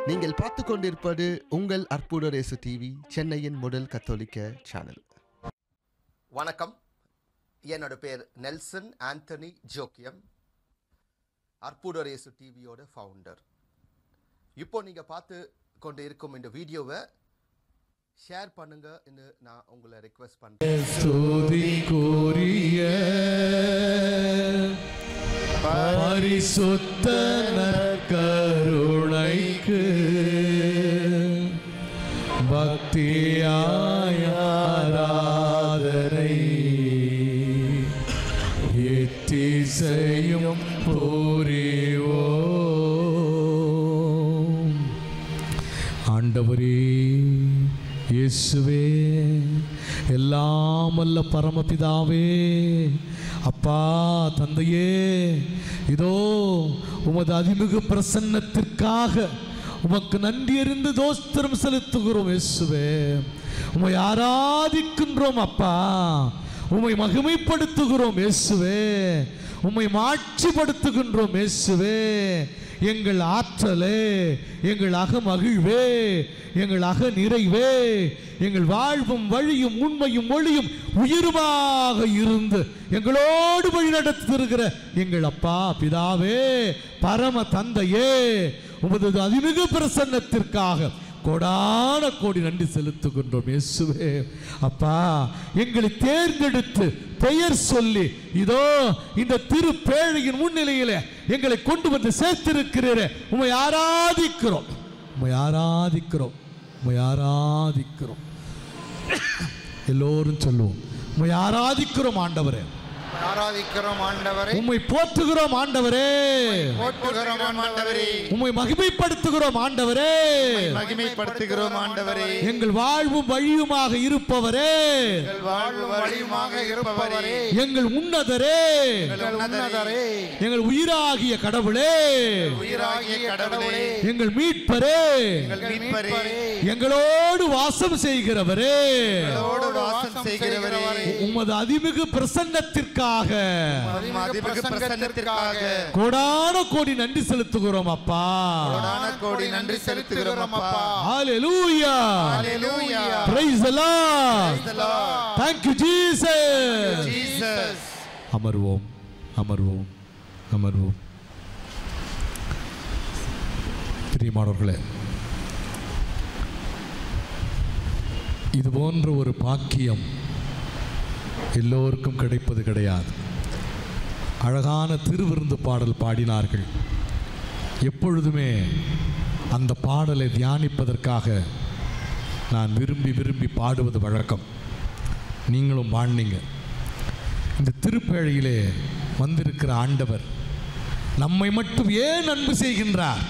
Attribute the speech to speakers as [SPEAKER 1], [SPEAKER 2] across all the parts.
[SPEAKER 1] நீங்கள் பார்த்து கொண்டிருப்பது உங்கள் அற்புதரேசு டிவி சென்னையின் முதல் கத்தோலிக்க சேனல் வணக்கம் என்னோட பேர் நெல்சன் ஆண்டனி ஜோக்கியம் அற்புதரேசு டிவியோட ஃபவுண்டர் இப்போ நீங்கள் பார்த்து கொண்டு இருக்கும் இந்த வீடியோவை ஷேர் பண்ணுங்கன்னு நான் உங்களை ரெக்வெஸ்ட் பண்ணுறேன்
[SPEAKER 2] ஸ்துதிக்குரிய பரிசுத்த நற்கருணைக்கு பக்தியாய் ஆராதனை எத்திசையும் புரிவோம் ஆண்டவரே இயேசுவே எல்லாம் அல்ல பரமபிதாவே அப்பா தந்தையே இதோ உமது அதிமிகு பிரசன்னத்திற்காக உமக்கு நன்றி அறிந்து தோஸ்திரம் செலுத்துகிறோம் இயேசுவே உம்மை ஆராதிக்கின்றோம் அப்பா உம்மை மகிமைப்படுத்துகிறோம் இயேசுவே உம்மை மாட்சிப்படுத்துகின்றோம் இயேசுவே எங்கள் ஆற்றலே எங்கள் அகமகிழ்வே எங்கள் அக நிறைவே எங்கள் வாழ்வும் வழியும் உண்மையும் மொழியும் உயிருமாக இருந்து எங்களோடு வழி நடத்திருக்கிற எங்கள் அப்பா பிதாவே பரம தந்தையே உமது அதிமிகு பிரசன்னத்திற்காக கோடான கோடி நன்றி செலுத்துகின்றோம் இயேசுவே அப்பா எங்களை தேர்ந்தெடுத்து பெயர் சொல்லி இதோ இந்த திருப்பேழையின் முன்னிலையில எங்களை கொண்டு வந்து சேர்த்திருக்கிறீரே உம்மை ஆராதிக்கிறோம் உம்மை ஆராதிக்கிறோம் உம்மை ஆராதிக்கிறோம் எல்லோரும் சொல்லுவோம் உம்மை ஆராதிக்கிறோம் ஆண்டவரே
[SPEAKER 3] ஆராதிக்கிறோம் ஆண்டவரை
[SPEAKER 2] உம்மை போற்றுகிறோம் ஆண்டவரே
[SPEAKER 3] போற்றுகிறோம் ஆண்டவரே
[SPEAKER 2] உம்மை மகிமைப்படுத்துகிறோம் ஆண்டவரே
[SPEAKER 3] மகிமைப்படுத்துகிறோம் ஆண்டவரே
[SPEAKER 2] எங்கள் வாழ்வும் வழியுமாக இருப்பவரே
[SPEAKER 3] எங்கள் வாழ்வு வழியுமாக இருப்பவரே
[SPEAKER 2] எங்கள் உன்னதரே
[SPEAKER 3] எங்கள் உன்னதரே
[SPEAKER 2] எங்கள் உயிராகிய கடவுளே
[SPEAKER 3] உயிராகிய கடவுளே
[SPEAKER 2] எங்கள் மீட்பரே
[SPEAKER 3] எங்கள் மீட்பரே
[SPEAKER 2] எங்களோடு வாசம் செய்கிறவரே
[SPEAKER 3] எங்களோடு வாசம் செய்கிறவரே
[SPEAKER 2] உமது அதிமிகு பிரசன்னத்திற்காக
[SPEAKER 3] அதிமிகு பிரசன்னத்திற்காக
[SPEAKER 2] கோடான கோடி நன்றி செலுத்துகிறோம் அப்பா
[SPEAKER 3] கோடான கோடி நன்றி செலுத்துகிறோம் அப்பா
[SPEAKER 2] ஹalleluya
[SPEAKER 3] ஹalleluya
[SPEAKER 2] praise the lord
[SPEAKER 3] the Lord
[SPEAKER 2] thank you jesus
[SPEAKER 3] Jesus
[SPEAKER 2] அமர்வோம் அமர்வோம் அமர்வோம் பிரியமானவர்களே இது போன்ற ஒரு பாக்கியம் எல்லோருக்கும் கிடைப்பது கிடையாது அழகான திருவிருந்து பாடல் பாடினார்கள் எப்பொழுதுமே அந்த பாடலை தியானிப்பதற்காக நான் விரும்பி விரும்பி பாடுவது வழக்கம் நீங்களும் பாடினீங்க இந்த திருப்பேழையிலே வந்திருக்கிற ஆண்டவர் நம்மை மட்டும் ஏன் அன்பு செய்கின்றார்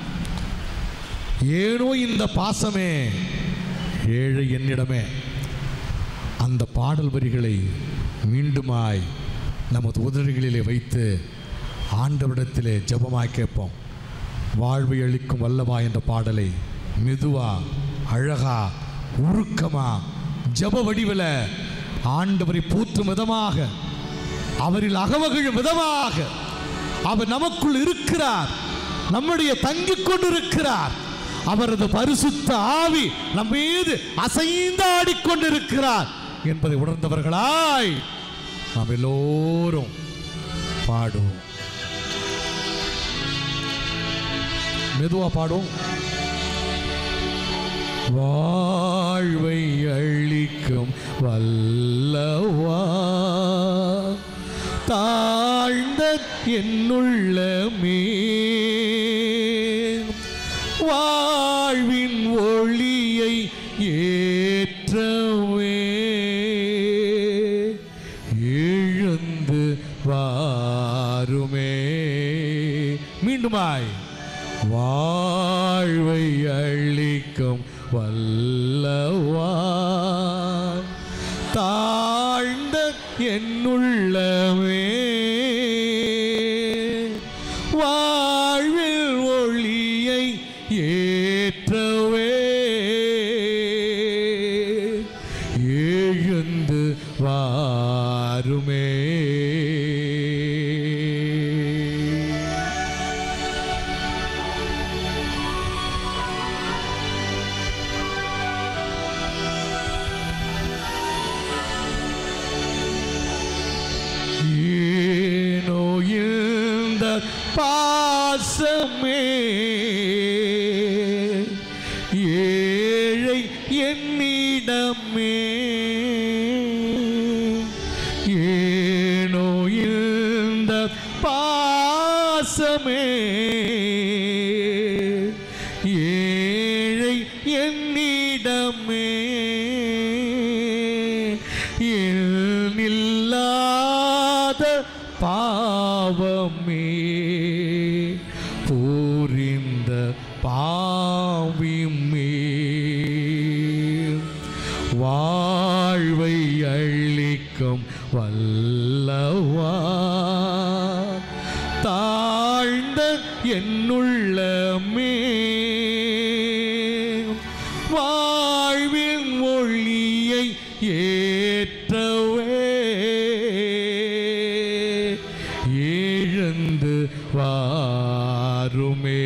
[SPEAKER 2] ஏனோ இந்த பாசமே ஏழை என்னிடமே அந்த பாடல் வரிகளை மீண்டுமாய் நமது உதடுகளிலே வைத்து ஆண்டவரிடத்திலே ஜெபமாய் கேட்போம் வாழ்வை அளிக்கும் வல்லவா என்ற பாடலை மெதுவா அழகா உருக்கமா ஜெப வடிவில் ஆண்டவரை போற்றும் விதமாக அவரில் அகமகிழும் விதமாக அவர் நமக்குள் இருக்கிறார் நம்முடைய தங்கிக் கொண்டிருக்கிறார் அவரது பரிசுத்த ஆவி நம் மீது அசைந்து ஆடிக்கொண்டிருக்கிறார் என்பதை உணர்ந்தவர்களாய் நாம் எல்லோரும் பாடுவோம் மெதுவா பாடுவோம் வாழ்வை அளிக்கும் வல்லவா தாழ்ந்த என்னுள்ளமே வாழ்வின் ஒளியை ஏற்றவே எழுந்து வாருமே மீண்டுமாய் வாழ்வை அளிக்கும் வல்லவா தாழ்ந்த என்னுள்ளமே வாழ்வில் ஒளியை ஏற்றவே எழுந்து வாருமே என்னுள்ளமே ஏழை என்னிடமே இல்லாத பாவமே புரிந்த பாவிமே வாழ்வை அளிக்கும் வல்லவா தாழ்ந்த என்னுள்ளமே வாழ்வின் மொழியை ஏற்றவே எழுந்து வாருமே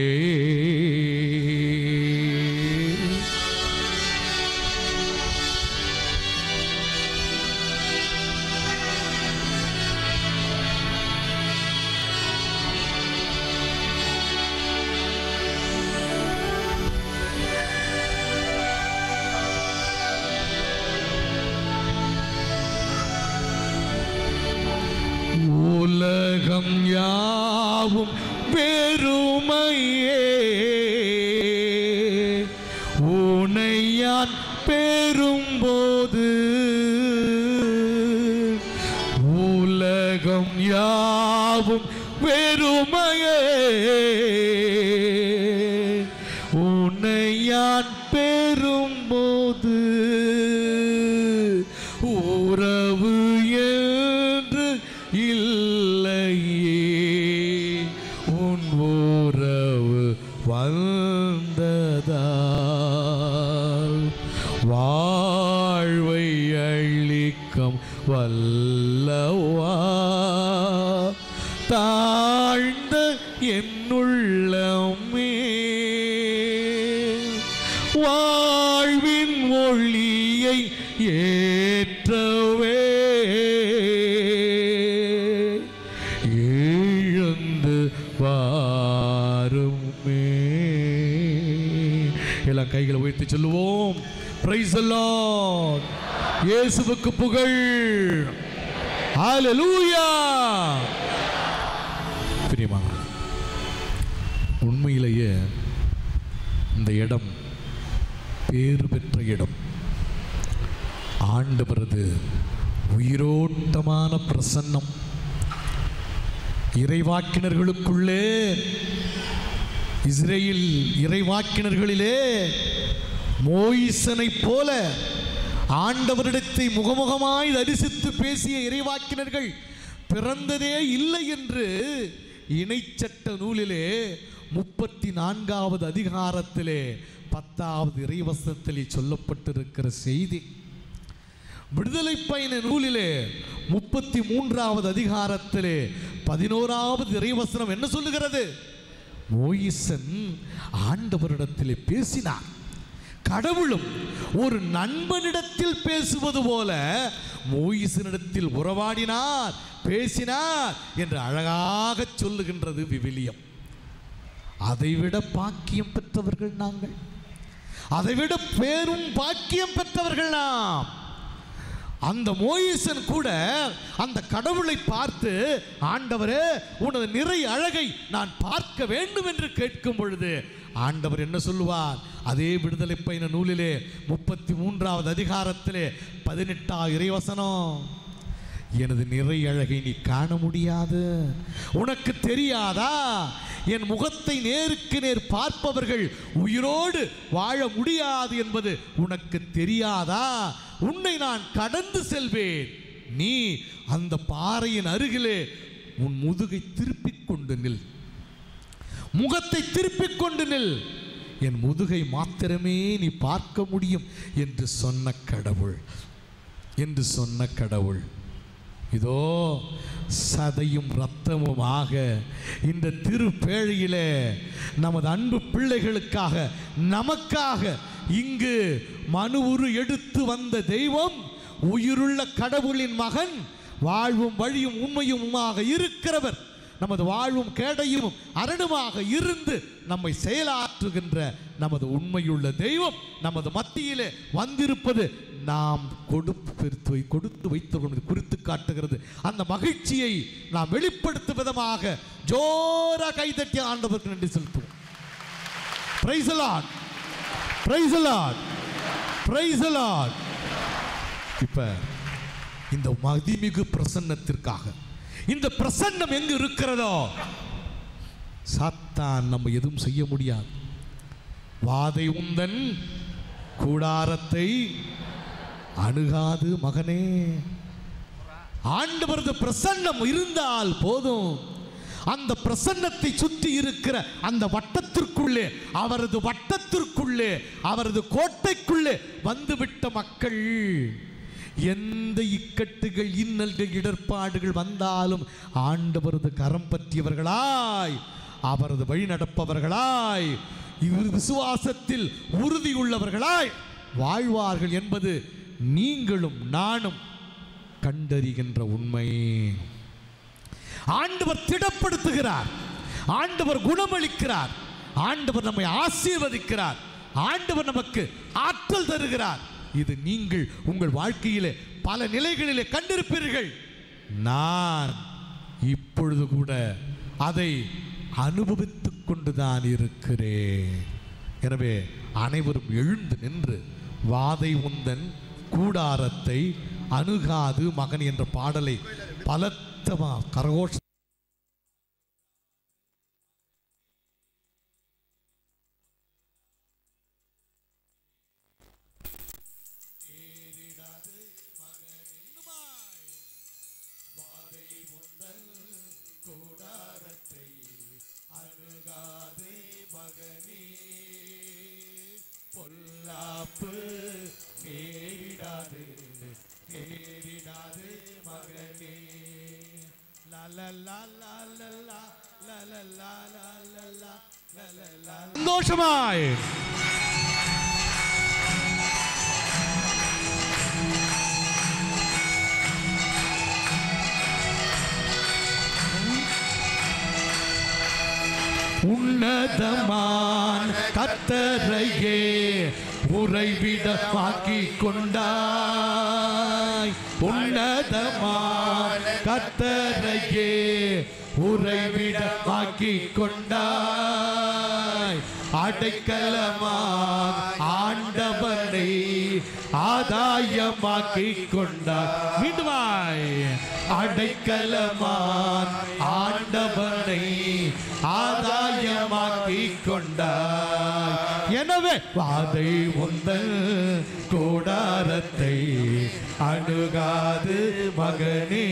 [SPEAKER 2] உலகம் யாவும் பெருமையே உனையான் பெறும்போது உலகம் யாவும் வெறுமையே உன்னையான் பெறும்போது உறவு என்று இல்லையே உன் உறவு வந்ததால் வாழ்வை அளிக்கும் வல்லவா தாழ்ந்த என்னுள்ளமே வாழ்வின் ஒளியை ஏற்றவே எழுந்து வாருமே எல்லாம் கைகளை உயர்த்தி சொல்லுவோம் பிரைஸ் அல்லாஹ் இயேசுவுக்கு புகழ் ஹalleluya பிரியமான உண்மையிலேயே இந்த இடம் பேறு பெற்ற இடம் ஆண்டவரது உயிரோட்டமான பிரசன்னம் இறைவாக்கினர்களுக்குள்ளே இஸ்ரேல் இறைவாக்கினர்களிலே மோயிசனைப் போல ஆண்டவரிடத்தை முகமுகமாய் தரிசித்து பேசிய இறைவாக்கினர்கள் பிறந்ததே இல்லை என்று இணைச்சட்ட நூலிலே முப்பத்தி நான்காவது அதிகாரத்திலே பத்தாவது இறைவசனத்திலே சொல்லப்பட்டிருக்கிற செய்தி விடுதலை பயண நூலிலே முப்பத்தி மூன்றாவது அதிகாரத்திலே பதினோராவது இறைவசனம் என்ன சொல்லுகிறது மோயிசன் ஆண்டவரிடத்திலே பேசினார் கடவுளும் ஒரு நண்பனிடத்தில் பேசுவது போல மோயிசனிடத்தில் உறவாடினார் பேசினார் என்று அழகாக சொல்லுகின்றது விவிலியம் அதைவிட பாக்கியம் பெற்றவர்கள் நாங்கள் அதைவிட பேரும் பாக்கியம் பெற்றவர்கள் நாம் அந்த மோயிசன் கூட அந்த கடவுளை பார்த்து ஆண்டவரே உனது நிறை அழகை நான் பார்க்க வேண்டும் என்று கேட்கும் பொழுது ஆண்டவர் என்ன சொல்லுவார் அதே விடுதலை பயண நூலிலே முப்பத்தி மூன்றாவது அதிகாரத்திலே பதினெட்டாம் இறைவசனம் எனது நிறை அழகை நீ காண முடியாது உனக்கு தெரியாதா என் முகத்தை நேருக்கு நேர் பார்ப்பவர்கள் உயிரோடு வாழ முடியாது என்பது உனக்கு தெரியாதா உன்னை நான் கடந்து செல்வேன் நீ அந்த பாறையின் அருகிலே உன் முதுகை திருப்பிக் கொண்டு நில் முகத்தை திருப்பிக் கொண்டு நில் என் முதுகை மாத்திரமே நீ பார்க்க முடியும் என்று சொன்ன கடவுள் என்று சொன்ன கடவுள் இதோ சதையும் இரத்தமுமாக இந்த திருப்பேழையிலே நமது அன்பு பிள்ளைகளுக்காக நமக்காக இங்கு மனு உரு எடுத்து வந்த தெய்வம் உயிருள்ள கடவுளின் மகன் வாழ்வும் வழியும் உண்மையுமாக இருக்கிறவர் நமது வாழ்வும் கேடையும் அரணுமாக இருந்து நம்மை செயலாற்றுகின்ற நமது உண்மையுள்ள தெய்வம் நமது மத்தியிலே வந்திருப்பது நாம் கொடுத்து வை- கொடுத்து வைத்திருக்கணும் குறித்து காட்டுகிறது அந்த மகிழ்ச்சியை நாம் வெளிப்படுத்தும் விதமாக ஜோரா கைதட்டி ஆண்டவருக்கு நன்றி செலுத்துவோம் praise Lord praise Lord praise Lord இப்ப இந்த மதிமிகு பிரசன்னத்திற்காக இந்த பிரசன்னம் எங்கு இருக்கிறதோ சாத்தான் நம்ம எதுவும் செய்ய முடியாது வாதை உந்தன் கூடாரத்தை அணுகாது மகனே ஆண்டவரது பிரசன்னம் இருந்தால் போதும் அந்த பிரசன்னத்தை சுற்றி இருக்கிற அந்த வட்டத்திற்குள்ளே அவரது வட்டத்திற்குள்ளே அவரது கோட்டைக்குள்ளே வந்துவிட்ட மக்கள் எந்த இக்கட்டுகள் இன்னல்கள் இடர்பாடுகள் வந்தாலும் ஆண்டவரது கரம் பற்றியவர்களாய் அவரது வழி நடப்பவர்களாய் இவர் விசுவாசத்தில் உறுதியுள்ளவர்களாய் வாழ்வார்கள் என்பது நீங்களும் நானும் கண்டறிகின்ற உண்மை ஆண்டவர் திடப்படுத்துகிறார் ஆண்டவர் குணமளிக்கிறார் ஆண்டவர் நம்மை ஆசீர்வதிக்கிறார் ஆண்டவர் நமக்கு ஆற்றல் தருகிறார் இது நீங்கள் உங்கள் வாழ்க்கையிலே பல நிலைகளிலே கண்டிருப்பீர்கள் நான் இப்பொழுது கூட அதை அனுபவித்துக் கொண்டுதான் இருக்கிறேன் எனவே அனைவரும் எழுந்து நின்று வாதை உந்தன் கூடாரத்தை அணுகாது மகன் என்ற பாடலை பலத்தமா கரகோஷ பொல்லாப்பு நேரிடாது நேரிடாது மகனே சந்தோஷமாய் உன்னதமான் கத்தரையே உறைவிடமாக்கி கொண்டாய் உன்னதமான் கத்தரையே உறைவிடமாக்கி கொண்டாய் அடைக்கலமான் ஆண்டவனை ஆதாயமாக்கி கொண்டாய் மீண்டுமாய் அடைக்கலமான் ஆண்டவனை ஆதாயமாக்கி கொண்டாய் எனவே வாதை உந்தல் கூடாரத்தை அணுகாது மகனே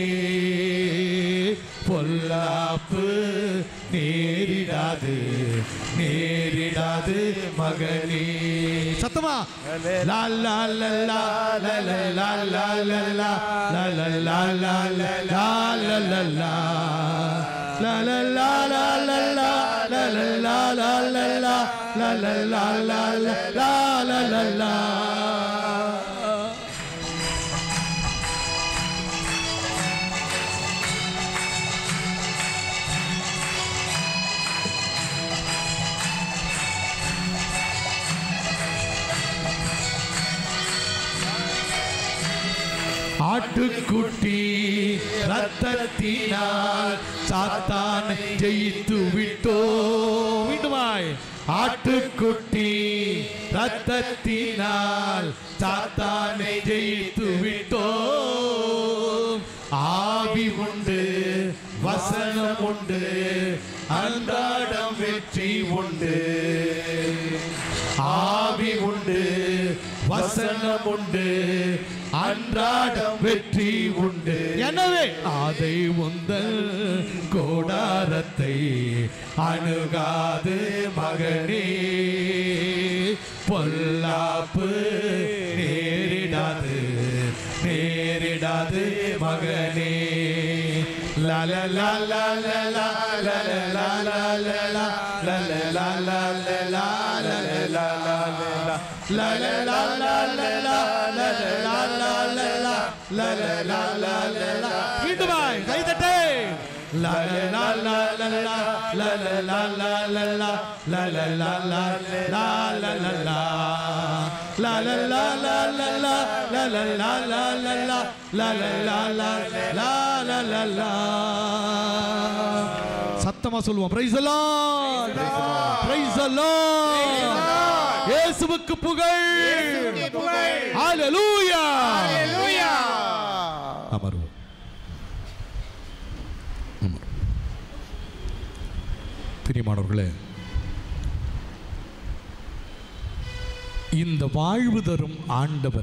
[SPEAKER 2] பொல்லாப்பு நேரிடாது நேரிடாது மகனே சத்தமா லா லா லா லா லா லா லா லா லா லா லா லா லா லா லா லா லா லா La la la la la la la la la la la la la la la la la la la la ஆட்டுக்குட்டி ரத்தத்தினால் சாத்தான் ஜெயித்து விட்டோ மீண்டுமாய் ஆட்டுக்குட்டி ரத்தத்தினால் சாத்தானை ஜெயித்து விட்டோ ஆவி உண்டு வசனம் உண்டு அன்றாடம் வெற்றி உண்டு ஆவி உண்டு வசனம் உண்டு அன்றாடம் வெற்றி உண்டு எனவே அதை உந்தல் கோடாரத்தை அணுகாது மகனே பொல்லாப்பு நேரிடாது நேரிடாது மகனே லல லல லல லல லல லல லல லல மீண்டுமாய் கைதட்டே La la la la la la la la la la la la la la la la la la la la சத்தமா சொல்லுவோம் பிரைஸ் அலாட் பிரைஸ் அலாட் இயேசுவுக்கு புகழ் ஹalleluya அமர்வோம் அமர்வோம். பிரியமானவர்களே இந்த வாழ்வு தரும் ஆண்டவர்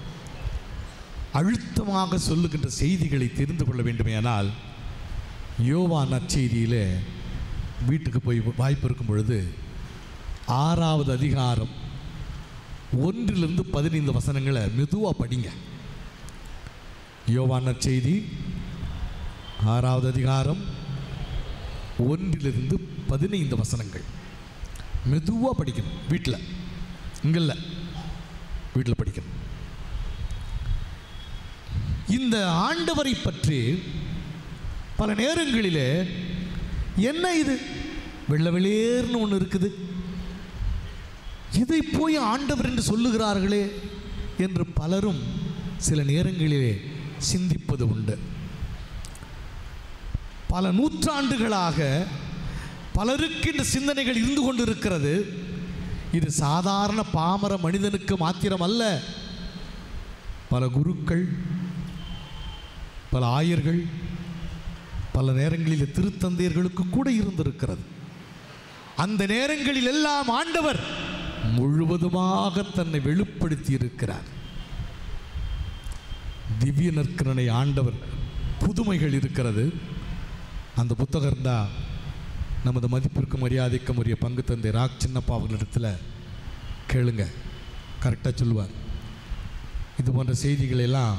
[SPEAKER 2] அழுத்தமாக சொல்லுகின்ற செய்திகளை தெரிந்து கொள்ள வேண்டுமேயானால் யோவா நற்செய்தியிலே வீட்டுக்கு போய் வாய்ப்பு இருக்கும் பொழுது ஆறாவது அதிகாரம் ஒன்றிலிருந்து பதினைந்து வசனங்களை மெதுவாக படிங்க யோவா நற்செய்தி ஆறாவது அதிகாரம் ஒன்றிலிருந்து பதினைந்து வசனங்கள் மெதுவாக படிக்கணும் வீட்டில் இங்கே இல்லை வீட்டில் படிக்கணும் இந்த ஆண்டவரை பற்றி பல நேரங்களிலே என்ன இது வெள்ள வெளியேர்னு ஒன்று இருக்குது இதை போய் ஆண்டவர் என்று சொல்லுகிறார்களே என்று பலரும் சில நேரங்களிலே சிந்திப்பது உண்டு பல நூற்றாண்டுகளாக பலருக்கு இந்த சிந்தனைகள் இருந்து கொண்டிருக்கிறது இது சாதாரண பாமர மனிதனுக்கு மாத்திரம் அல்ல பல குருக்கள் பல ஆயர்கள் பல நேரங்களில் திருத்தந்தையர்களுக்கு கூட இருந்திருக்கிறது அந்த நேரங்களில் எல்லாம் ஆண்டவர் முழுவதுமாக தன்னை வெளிப்படுத்தி இருக்கிறார் திவ்ய நற்கரனை ஆண்டவர் புதுமைகள் இருக்கிறது அந்த புத்தகம் தான் நமது மதிப்பிற்கும் மரியாதைக்கும் உரிய பங்கு தந்தை ராக் சின்னப்பா அவர்களிடத்தில் கேளுங்க கரெக்டாக சொல்லுவார் இது போன்ற செய்திகளை எல்லாம்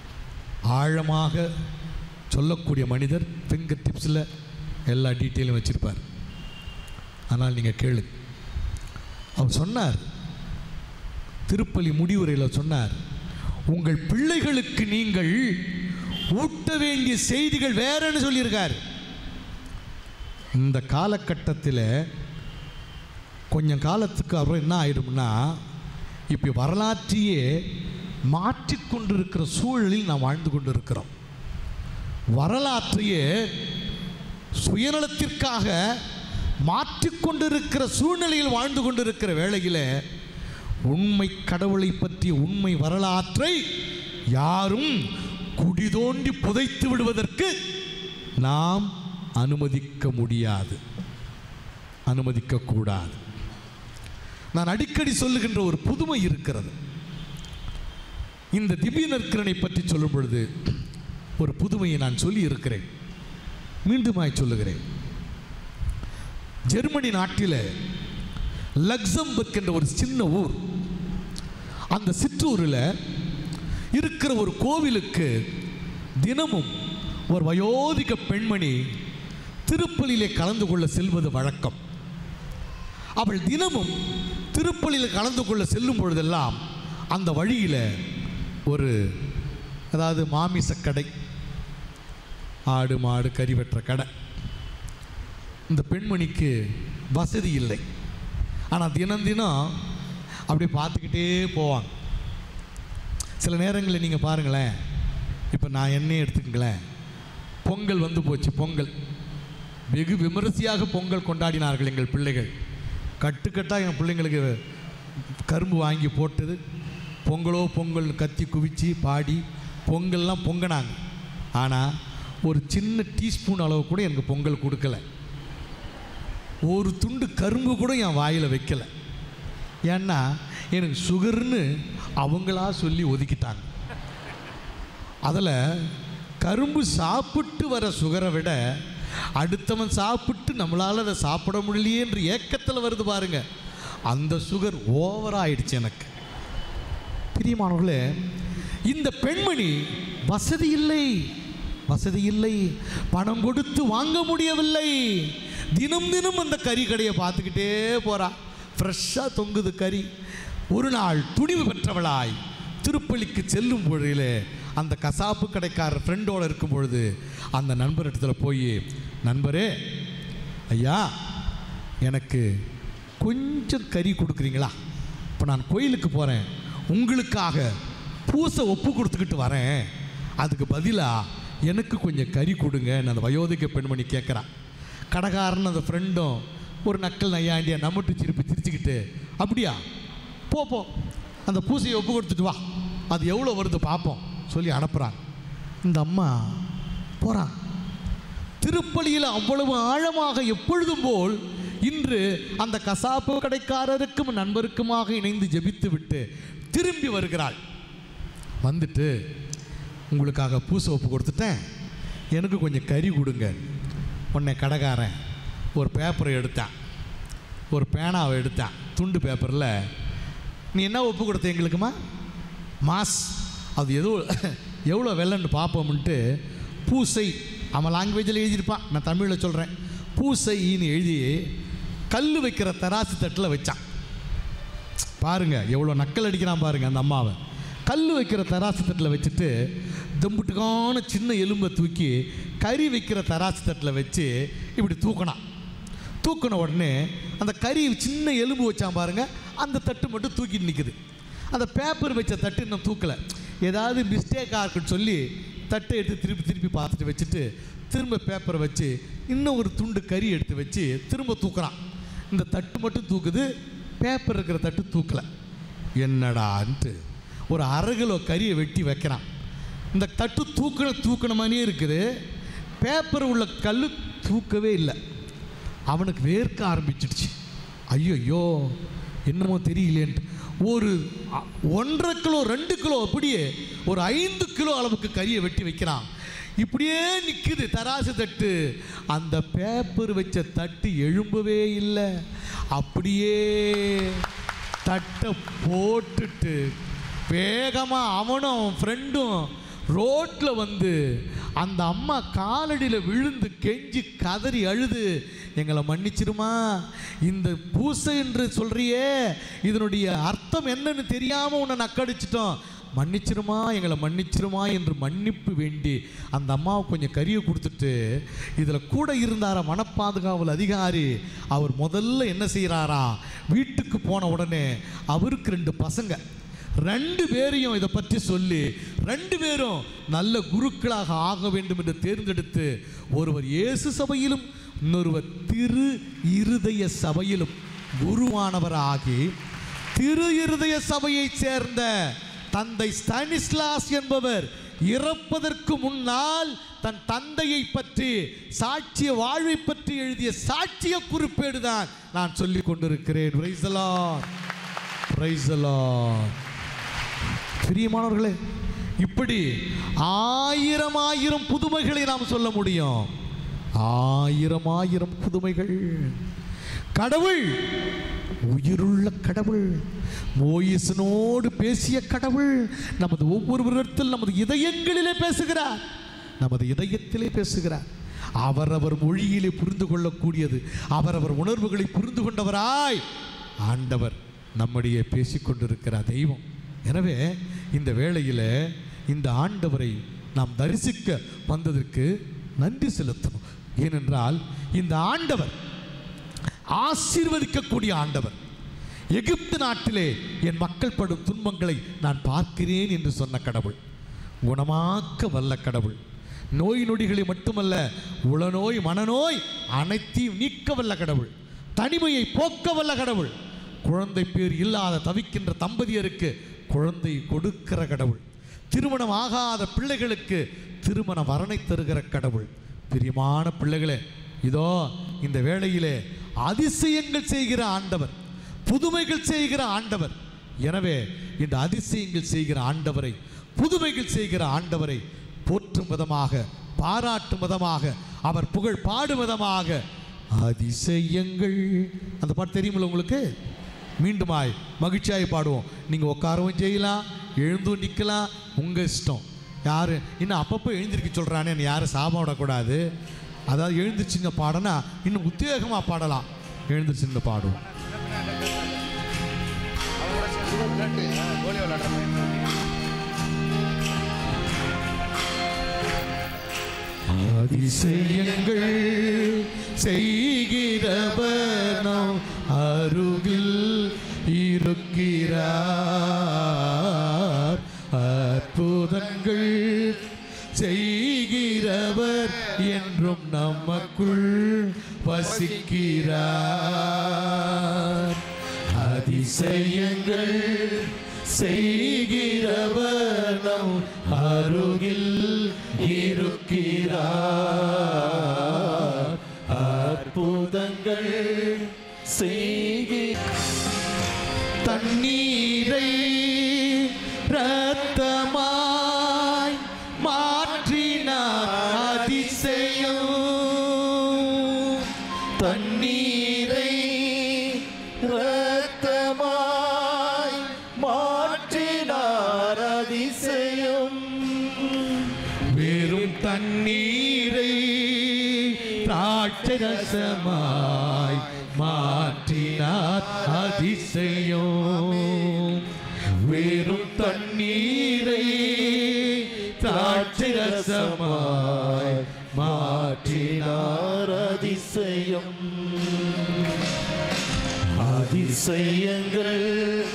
[SPEAKER 2] ஆழமாக சொல்லக்கூடிய மனிதர் ஃபிங்கர் டிப்ஸில் எல்லா டீட்டெயிலும் வச்சுருப்பார் ஆனால் நீங்கள் கேளு அவர் சொன்னார் திருப்பலி முடிவுரையில் சொன்னார் உங்கள் பிள்ளைகளுக்கு நீங்கள் ஊட்ட வேண்டிய செய்திகள் வேறன்னு சொல்லியிருக்கார் இந்த காலகட்டத்தில் கொஞ்சம் காலத்துக்கு அப்புறம் என்ன ஆயிடும்னா இப்போ வரலாற்றையே மாற்றிக்கொண்டிருக்கிற சூழலில் நாம் வாழ்ந்து கொண்டிருக்கிறோம் வரலாற்றையே சுயநலத்திற்காக மாற்றிக்கொண்டிருக்கிற சூழ்நிலையில் வாழ்ந்து கொண்டிருக்கிற வேளையில் உண்மை கடவுளை பற்றிய உண்மை வரலாற்றை யாரும் குடிதோண்டி புதைத்து விடுவதற்கு நாம் அனுமதிக்க முடியாது அனுமதிக்க கூடாது நான் அடிக்கடி சொல்லுகின்ற ஒரு புதுமை இருக்கிறது இந்த திவ்ய நற்கரனை பற்றி சொல்லும் பொழுது ஒரு புதுமையை நான் சொல்லி இருக்கிறேன் மீண்டுமாய் சொல்லுகிறேன் ஜெர்மனி நாட்டில் லக்சம்பர்க் என்ற ஒரு சின்ன ஊர் அந்த சிற்றூரில் இருக்கிற ஒரு கோவிலுக்கு தினமும் ஒரு வயோதிக பெண்மணி திருப்பலியிலே கலந்து கொள்ள செல்வது வழக்கம் அவள் தினமும் திருப்பலியில் கலந்து கொள்ள செல்லும் பொழுதெல்லாம் அந்த வழியில் ஒரு அதாவது மாமிச கடை ஆடு மாடு கறி வெட்டுற கடை இந்த பெண்மணிக்கு வசதி இல்லை ஆனால் தினம் தினம் அப்படியே பார்த்துக்கிட்டே போவாங்க சில நேரங்களில் நீங்கள் பாருங்களேன் இப்போ நான் என்னையே எடுத்துக்கங்களேன் பொங்கல் வந்து போச்சு பொங்கல் வெகு விமரிசையாக பொங்கல் கொண்டாடினார்கள் எங்கள் பிள்ளைகள் கட்டுக்கட்டாக எங்கள் பிள்ளைங்களுக்கு கரும்பு வாங்கி போட்டது பொங்கலோ பொங்கல் கத்தி குவிச்சு பாடி பொங்கல்லாம் பொங்கினாங்க ஆனால் ஒரு சின்ன டீஸ்பூன் அளவு கூட எனக்கு பொங்கல் கொடுக்கல ஒரு துண்டு கரும்பு கூட என் வாயில் வைக்கல ஏன்னா எனக்கு சுகர்னு அவங்களா சொல்லி ஒதுக்கிட்டாங்க அதில் கரும்பு சாப்பிட்டு வர சுகரை விட அடுத்தவன் சாப்பிட்டு நம்மளால் அதை சாப்பிட முடியலையே என்று ஏக்கத்தில் வருது பாருங்க அந்த சுகர் ஓவராயிடுச்சு எனக்கு பிரியமானவர்களே இந்த பெண்மணி வசதி இல்லை வசதி இல்லை பணம் கொடுத்து வாங்க முடியவில்லை தினம் தினம் அந்த கறி கடையை பார்த்துக்கிட்டே போறா ஃப்ரெஷ்ஷாக தொங்குது கறி ஒரு நாள் துணிவு பெற்றவளாய் திருப்பலிக்கு செல்லும் பொழுதிலே அந்த கசாப்பு கடைக்காரர் ஃப்ரெண்டோடு இருக்கும் பொழுது அந்த நண்பரிடத்துல போய் நண்பரே ஐயா எனக்கு கொஞ்சம் கறி கொடுக்குறீங்களா இப்போ நான் கோயிலுக்கு போகிறேன் உங்களுக்காக பூசை ஒப்பு கொடுத்துக்கிட்டு வரேன் அதுக்கு பதிலாக எனக்கு கொஞ்சம் கறி கொடுங்கன்னு அந்த வயோதிக பெண்மணி கேட்குறான் கடைக்காரன் அந்த ஃப்ரெண்டும் ஒரு நக்கல் நையாண்டியா நம்மட்டு சிரிப்பு சிரிச்சுக்கிட்டு அப்படியா போ போ அந்த பூசையை ஒப்பு கொடுத்துட்டு வா அது எவ்வளோ வருது பார்ப்போம் சொல்லி அனுப்புகிறாங்க இந்த அம்மா போகிறான் திருப்பலியில் அவ்வளவு ஆழமாக எப்பொழுதும் போல் இன்று அந்த கசாப்பு கடைக்காரருக்கும் நண்பருக்குமாக இணைந்து ஜெபித்து விட்டு திரும்பி வருகிறாள் வந்துட்டு உங்களுக்காக பூசை ஒப்பு கொடுத்துட்டேன் எனக்கு கொஞ்சம் கறி கொடுங்க உன்னை கடைக்காரன் ஒரு பேப்பரை எடுத்தான் ஒரு பேனாவை எடுத்தான் துண்டு பேப்பரில் நீ என்ன ஒப்பு கொடுத்த எங்களுக்குமா மாஸ் அது எதோ எவ்வளோ வெள்ளன்னு பார்ப்போம்ன்ட்டு பூசை அவன் லாங்குவேஜில் எழுதியிருப்பான் நான் தமிழில் சொல்கிறேன் பூசைன்னு எழுதி கல் வைக்கிற தராசு தட்டில் வச்சான் பாருங்க எவ்வளோ நக்கல் அடிக்கிறான் பாருங்க அந்த அம்மாவை கல் வைக்கிற தராசு தட்டில் வச்சுட்டு தம்புட்டுக்கான சின்ன எலும்பை தூக்கி கறி வைக்கிற தராசு தட்டில் வச்சு இப்படி தூக்கினான் தூக்கின உடனே அந்த கறி சின்ன எலும்பு வச்சான் பாருங்க அந்த தட்டு மட்டும் தூக்கிட்டு நிற்குது அந்த பேப்பர் வச்ச தட்டு இன்னும் தூக்கலை ஏதாவது மிஸ்டேக்காக இருக்குன்னு சொல்லி தட்டை எடுத்து திருப்பி திருப்பி பார்த்துட்டு வச்சுட்டு திரும்ப பேப்பரை வச்சு இன்னும் ஒரு துண்டு கறி எடுத்து வச்சு திரும்ப தூக்குறான் இந்த தட்டு மட்டும் தூக்குது பேப்பர் இருக்கிற தட்டு தூக்கலை என்னடான்ட்டு ஒரு அரை கிலோ கறியை வெட்டி வைக்கிறான் இந்த தட்டு தூக்கின தூக்கின மாதிரியே இருக்குது பேப்பர் உள்ள கல் தூக்கவே இல்லை அவனுக்கு வேர்க்க ஆரம்பிச்சிடுச்சு ஐயோ என்னமோ தெரியலேன்ட்டு ஒரு அ- ஒன்றரை கிலோ ரெண்டு கிலோ அப்படியே ஒரு ஐந்து கிலோ அளவுக்கு கறியை வெட்டி வைக்கிறான் இப்படியே நிற்குது தராசு தட்டு அந்த பேப்பர் வச்ச தட்டு எழும்பவே இல்லை அப்படியே தட்டை போட்டுட்டு வேகமாக அவனும் அவன் ஃப்ரெண்டும் ரோட்டில் வந்து அந்த அம்மா காலடியில் விழுந்து கெஞ்சி கதறி அழுது எங்களை மன்னிச்சிருமா இந்த பூசை என்று சொல்றியே இதனுடைய அர்த்தம் என்னன்னு தெரியாமல் உன்னை நக்கடிச்சிட்டோம் மன்னிச்சிருமா எங்களை மன்னிச்சிருமா என்று மன்னிப்பு வேண்டி அந்த அம்மாவுக்கு கொஞ்சம் கறியை கொடுத்துட்டு இதில் கூட இருந்தாரா மனப்பாதுகாவல் அதிகாரி அவர் முதல்ல என்ன செய்கிறாராம் வீட்டுக்கு போன உடனே அவருக்கு ரெண்டு பசங்க ரெண்டு பேரையும் இதை பற்றி சொல்லி ரெண்டு பேரும் நல்ல குருக்களாக ஆக வேண்டும் என்று தேர்ந்தெடுத்து ஒருவர் இயேசு சபையிலும் இன்னொருவர் திரு இருதய சபையிலும் குருவானவராகி திரு இருதய சபையைச் சேர்ந்த தந்தை ஸ்டானிஸ்லாஸ் என்பவர் இறப்பதற்கு முன்னால் தன் தந்தையை பற்றி சாட்சிய வாழ்வை பற்றி எழுதிய சாட்சிய குறிப்பேடு தான் நான் சொல்லிக் கொண்டிருக்கிறேன் Praise the Lord. Praise the Lord. பிரியமானவர்களே இப்படி ஆயிரம் ஆயிரம் புதுமைகளை நாம் சொல்ல முடியும் ஆயிரம் ஆயிரம் புதுமைகள் கடவுள் உயிருள்ள கடவுள் மோயிசனோடு பேசிய கடவுள் நமது ஒவ்வொருவரிடத்தில் நமது இதயங்களிலே பேசுகிறார் நமது இதயத்திலே பேசுகிறார் அவரவர் மொழியிலே புரிந்து கொள்ளக்கூடியது அவரவர் உணர்வுகளை புரிந்து கொண்டவராய் ஆண்டவர் நம்முடைய பேசிக்கொண்டிருக்கிறார் தெய்வம் எனவே இந்த வேளையில் இந்த ஆண்டவரை நாம் தரிசிக்க வந்ததற்கு நன்றி செலுத்தணும் ஏனென்றால் இந்த ஆண்டவர் ஆசீர்வதிக்கக்கூடிய ஆண்டவர் எகிப்து நாட்டிலே என் மக்கள் படும் துன்பங்களை நான் பார்க்கிறேன் என்று சொன்ன கடவுள் குணமாக்க வல்ல கடவுள் நோய் நொடிகளை மட்டுமல்ல உளநோய் மனநோய் அனைத்தையும் நீக்க வல்ல கடவுள் தனிமையை போக்க வல்ல கடவுள் குழந்தை பேர் இல்லாத தவிக்கின்ற தம்பதியருக்கு குழந்தை கொடுக்கிற கடவுள் திருமணம் ஆகாத பிள்ளைகளுக்கு திருமண வரனை தருகிற கடவுள் பிரியமான பிள்ளைகளே இதோ இந்த வேளையிலே அதிசயங்கள் செய்கிற ஆண்டவர் புதுமைகள் செய்கிற ஆண்டவர் எனவே இந்த அதிசயங்கள் செய்கிற ஆண்டவரை புதுமைகள் செய்கிற ஆண்டவரை போற்றும் விதமாக பாராட்டும் விதமாக அவர் புகழ் பாடும் விதமாக அதிசயங்கள் அந்த பாட்டு தெரியுமில்ல உங்களுக்கு மீண்டுமாய் மகிழ்ச்சியாய் பாடுவோம் நீங்கள் உட்காரவும் செய்யலாம் எழுந்தும் நிற்கலாம் உங்கள் இஷ்டம் யார் இன்னும் அப்பப்போ எழுந்திருக்க சொல்கிறானே யாரும் சாபம் விடக்கூடாது அதாவது எழுந்திருச்சுங்க பாடனா இன்னும் உத்வேகமாக பாடலாம் எழுந்திருச்சுன்னு பாடுவோம் அதிசயங்கள் செய்கிறவர் நாம் அருகில் இருக்கிறார் வசிக்கிறார் அதிசயங்கள் செய்கிறவர் நம் அருகில் இருக்கிறார் அற்புதங்கள் செய்கிற தண்ணீரை ரத்தமாய் மாற்றினார் அதிசயம் தண்ணீரை ரத்தமாய் மாற்றினார் அதிசயம் வெறும் தண்ணீரை திராட்சரசமாய் மாற்றினார் அதிசயம் வெறும் தண்ணீரை திராட்சரசமாய் மாற்றினார் அதிசயம் அதிசயங்கள்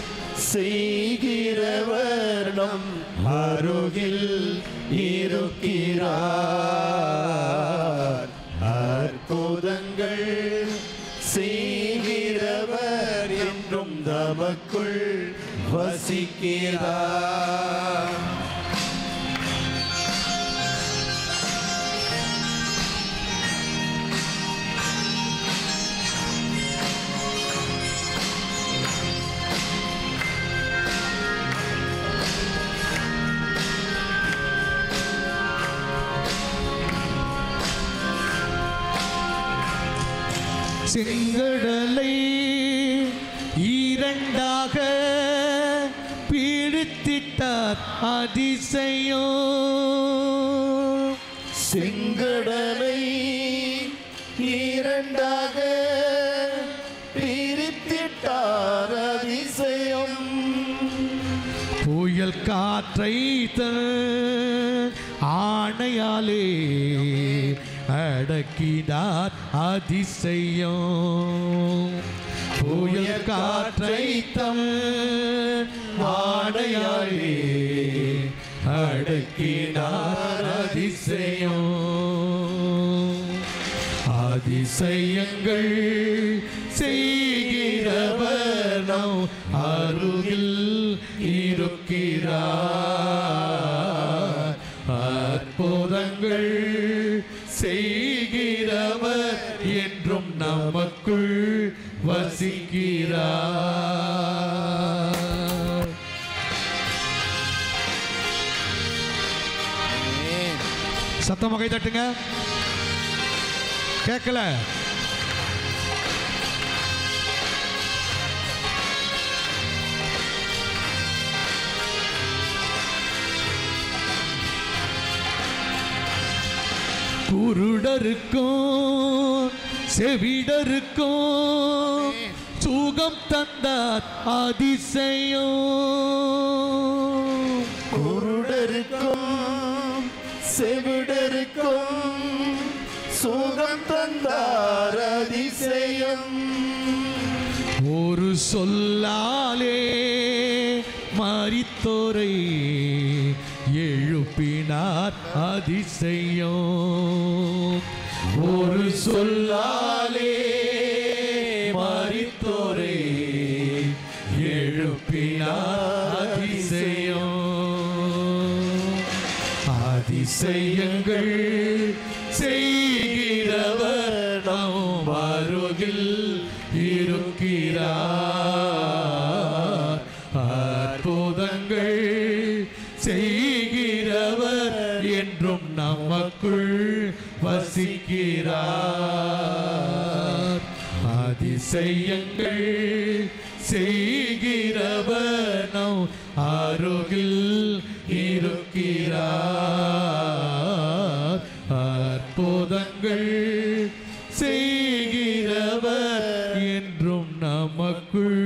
[SPEAKER 2] செய்கிறவர் நம் அருகில் இருக்கிறார் அற்புதங்கள் செய்கிறவர் என்றும் தமக்குள் வசிக்கிறார் செங்கடலை இரண்டாக பிடித்திட்டார் அதிசயம் செங்கடலை இரண்டாக பிரித்திட்டார் அதிசயம் புயல் காற்றை தன் ஆணையாலே அடக்கினார் அதிசயம் புயல் காற்றை தம் ஆணையாலே அடக்கினார் அதிசயம் அதிசயங்கள் செய்கிறவர் நம் அருகில் இருக்கிறார் அற்புதங்கள் செய்கிறவர் என்றும் நமக்குள் வசிக்கிறார் சத்தமாக கை தட்டுங்க கேட்கல குருடருக்கும் செவிடருக்கும் சுகம் தந்தார் அதிசயம் குருடருக்கும் செவிடருக்கும் சுகம் தந்தார் அதிசயம் ஒரு சொல்லாலே மரித்தோரை எழுப்பினார் அதிசயம் ஒரு சொல்லாலே மரித்தோரை எழுப்பினார் அதிசயம் அதிசயங்கள் செய்கிறவர் நம் அருகில் இருக்கிறார் அற்புதங்கள் செய்கிறவர் என்றும் நமக்குள் வசிக்கிறார் அதிசயங்கள் செய்கிறவர் நம் அருகில் இருக்கிறார் அற்புதங்கள் செய்கிறவர் என்றும் நமக்குள்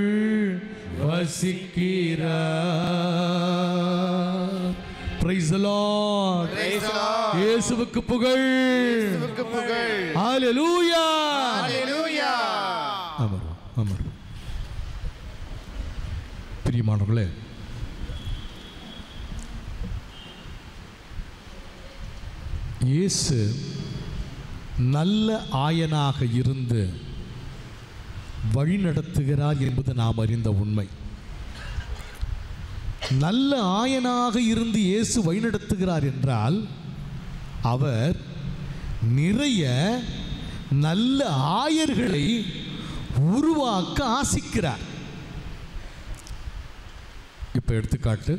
[SPEAKER 2] வசிக்கிறார் Praise the Lord.
[SPEAKER 3] Praise the Lord.
[SPEAKER 2] இயேசுவுக்கு புகழ்
[SPEAKER 3] இயேசுவுக்கு புகழ்
[SPEAKER 2] ஹalleluya
[SPEAKER 3] ஹalleluya
[SPEAKER 2] அமரும் அமரும் பிரியமானவர்களே இயேசு நல்ல ஆயனாக இருந்து வழி நடத்துகிறார் என்பது நாம் அறிந்த உண்மை நல்ல ஆயனாக இருந்து இயேசு வழிநடத்துகிறார் என்றால் அவர் நிறைய நல்ல ஆயர்களை உருவாக்க ஆசிக்கிறார் இப்போ எடுத்துக்காட்டு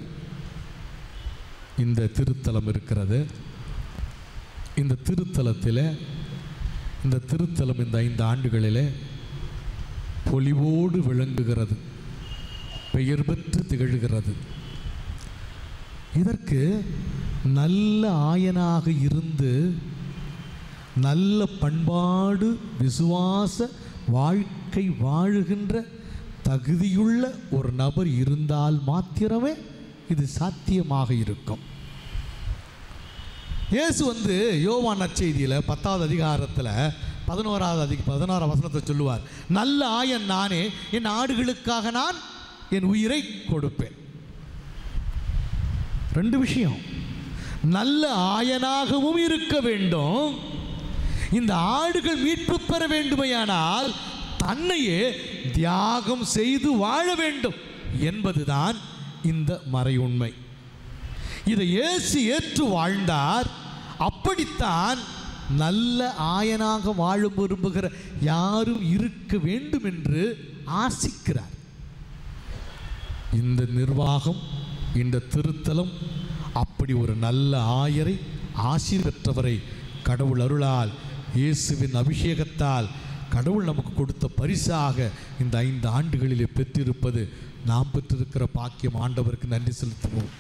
[SPEAKER 2] இந்த திருத்தலம் இருக்கிறது இந்த திருத்தலத்தில் இந்த திருத்தலம் இந்த ஐந்து ஆண்டுகளிலே பொலிவோடு விளங்குகிறது பெயர் பெற்று திகழ்கிறது இதற்கு நல்ல ஆயனாக இருந்து நல்ல பண்பாடு விசுவாச வாழ்க்கை வாழுகின்ற தகுதியுள்ள ஒரு நபர் இருந்தால் மாத்திரமே இது சாத்தியமாக இருக்கும் இயேசு வந்து யோவான் நற்செய்தியில் பத்தாவது அதிகாரத்தில் பதினோராவது அதிக பதினோராம் வசனத்தை சொல்லுவார் நல்ல ஆயன் நானே என் ஆடுகளுக்காக நான் என் உயிரை கொடுப்பேன் ரெண்டு விஷயம் நல்ல ஆயனாகவும் இருக்க வேண்டும் இந்த ஆடுகள் மீட்பு பெற வேண்டுமையானால் தன்னையே தியாகம் செய்து வாழ வேண்டும் என்பதுதான் இந்த மறையுண்மை இதை இயேசு ஏற்று வாழ்ந்தார் அப்படித்தான் நல்ல ஆயனாக வாழ விரும்புகிற யாரும் இருக்க வேண்டும் என்று ஆசிக்கிறார் இந்த நிர்வாகம் இந்த திருத்தலம் அப்படி ஒரு நல்ல ஆயரை ஆசி பெற்றவரை கடவுள் அருளால் இயேசுவின் அபிஷேகத்தால் கடவுள் நமக்கு கொடுத்த பரிசாக இந்த ஐந்து ஆண்டுகளிலே பெற்றிருப்பது நாம் பெற்றிருக்கிற பாக்கியம் ஆண்டவருக்கு நன்றி செலுத்துவோம்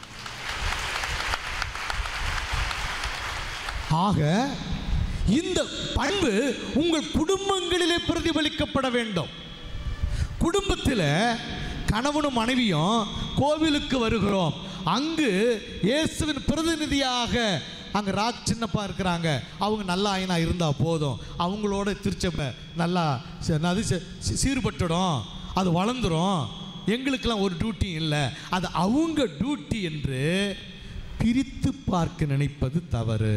[SPEAKER 2] ஆக இந்த பண்பு உங்கள் குடும்பங்களிலே பிரதிபலிக்கப்பட வேண்டும் குடும்பத்தில் கணவனும் மனைவியும் கோவிலுக்கு வருகிறோம் அங்கு இயேசுவின் பிரதிநிதியாக அங்கே ராஜ் சின்னப்பா இருக்கிறாங்க அவங்க நல்ல ஆயனா இருந்தால் போதும் அவங்களோட திருச்சபை நல்லா ச- அது ச- சி- சீர்பட்டுடும் அது வளர்ந்துரும் எங்களுக்கெல்லாம் ஒரு டியூட்டி இல்லை அது அவங்க டியூட்டி என்று பிரித்து பார்க்க நினைப்பது தவறு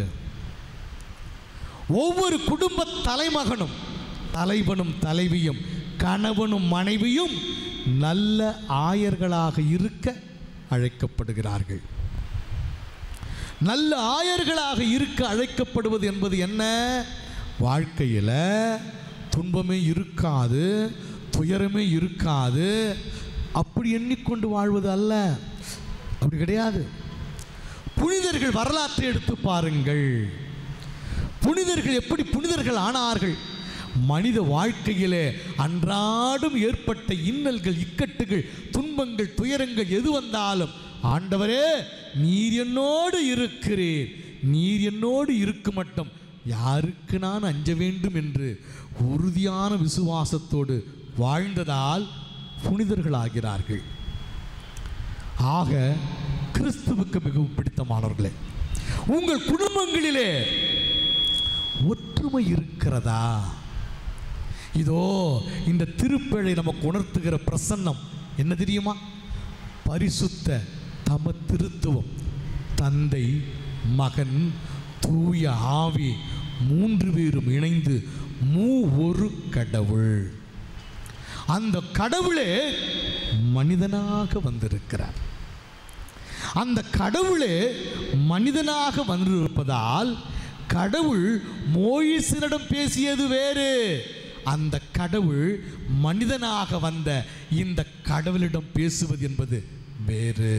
[SPEAKER 2] ஒவ்வொரு குடும்ப தலைமகனும் தலைவனும் தலைவியும் கணவனும் மனைவியும் நல்ல ஆயர்களாக இருக்க அழைக்கப்படுகிறார்கள் நல்ல ஆயர்களாக இருக்க அழைக்கப்படுவது என்பது என்ன வாழ்க்கையில் துன்பமே இருக்காது துயரமே இருக்காது அப்படி எண்ணிக்கொண்டு வாழ்வது அல்ல அப்படி கிடையாது புனிதர்கள் வரலாற்றை எடுத்து பாருங்கள் புனிதர்கள் எப்படி புனிதர்கள் ஆனார்கள் மனித வாழ்க்கையிலே அன்றாடம் ஏற்பட்ட இன்னல்கள் இக்கட்டுகள் துன்பங்கள் துயரங்கள் எது வந்தாலும் ஆண்டவரே நீர் என்னோடு இருக்கிறீர் நீர் என்னோடு இருக்கு மட்டும் யாருக்கு நான் அஞ்ச வேண்டும் என்று உறுதியான விசுவாசத்தோடு வாழ்ந்ததால் புனிதர்களாகிறார்கள் ஆக கிறிஸ்துவுக்கு மிகவும் பிடித்தமானவர்களே உங்கள் குடும்பங்களிலே ஒற்றுமை இருக்கிறதா இதோ இந்த திருப்பழை நமக்கு உணர்த்துகிற பிரசன்னம் என்ன தெரியுமா பரிசுத்த தம திருத்துவம் தந்தை மகன் தூய ஆவி மூன்று பேரும் இணைந்து மூ ஒரு கடவுள் அந்த கடவுளே மனிதனாக வந்திருக்கிறார் அந்த கடவுளே மனிதனாக வந்திருப்பதால் கடவுள் மோயிசனிடம் பேசியது வேறு அந்த கடவுள் மனிதனாக வந்த இந்த கடவுளிடம் பேசுவது என்பது வேறு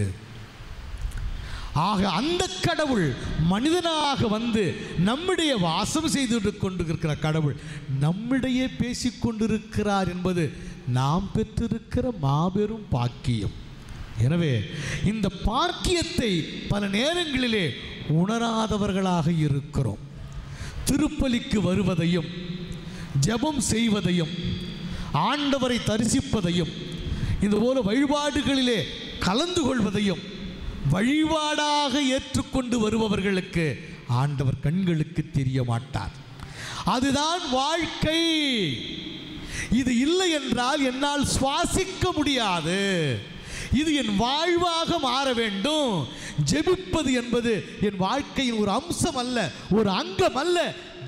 [SPEAKER 2] ஆக அந்த கடவுள் மனிதனாக வந்து நம்முடைய வாசம் செய்து கொண்டிருக்கிற கடவுள் நம்மிடையே பேசிக் கொண்டிருக்கிறார் என்பது நாம் பெற்றிருக்கிற மாபெரும் பாக்கியம் எனவே இந்த பாக்கியத்தை பல நேரங்களிலே உணராதவர்களாக இருக்கிறோம் திருப்பலிக்கு வருவதையும் ஜெபம் செய்வதையும் ஆண்டவரை தரிசிப்பதையும் இந்த போல வழிபாடுகளிலே கலந்து கொள்வதையும் வழிபாடாக ஏற்றுக்கொண்டு வருபவர்களுக்கு ஆண்டவர் கண்களுக்கு தெரிய மாட்டார் அதுதான் வாழ்க்கை இது இல்லை என்றால் என்னால் சுவாசிக்க முடியாது இது என் வாழ்வாக மாற வேண்டும் ஜெபிப்பது என்பது என் வாழ்க்கையின் ஒரு அம்சம் அல்ல ஒரு அங்கம் அல்ல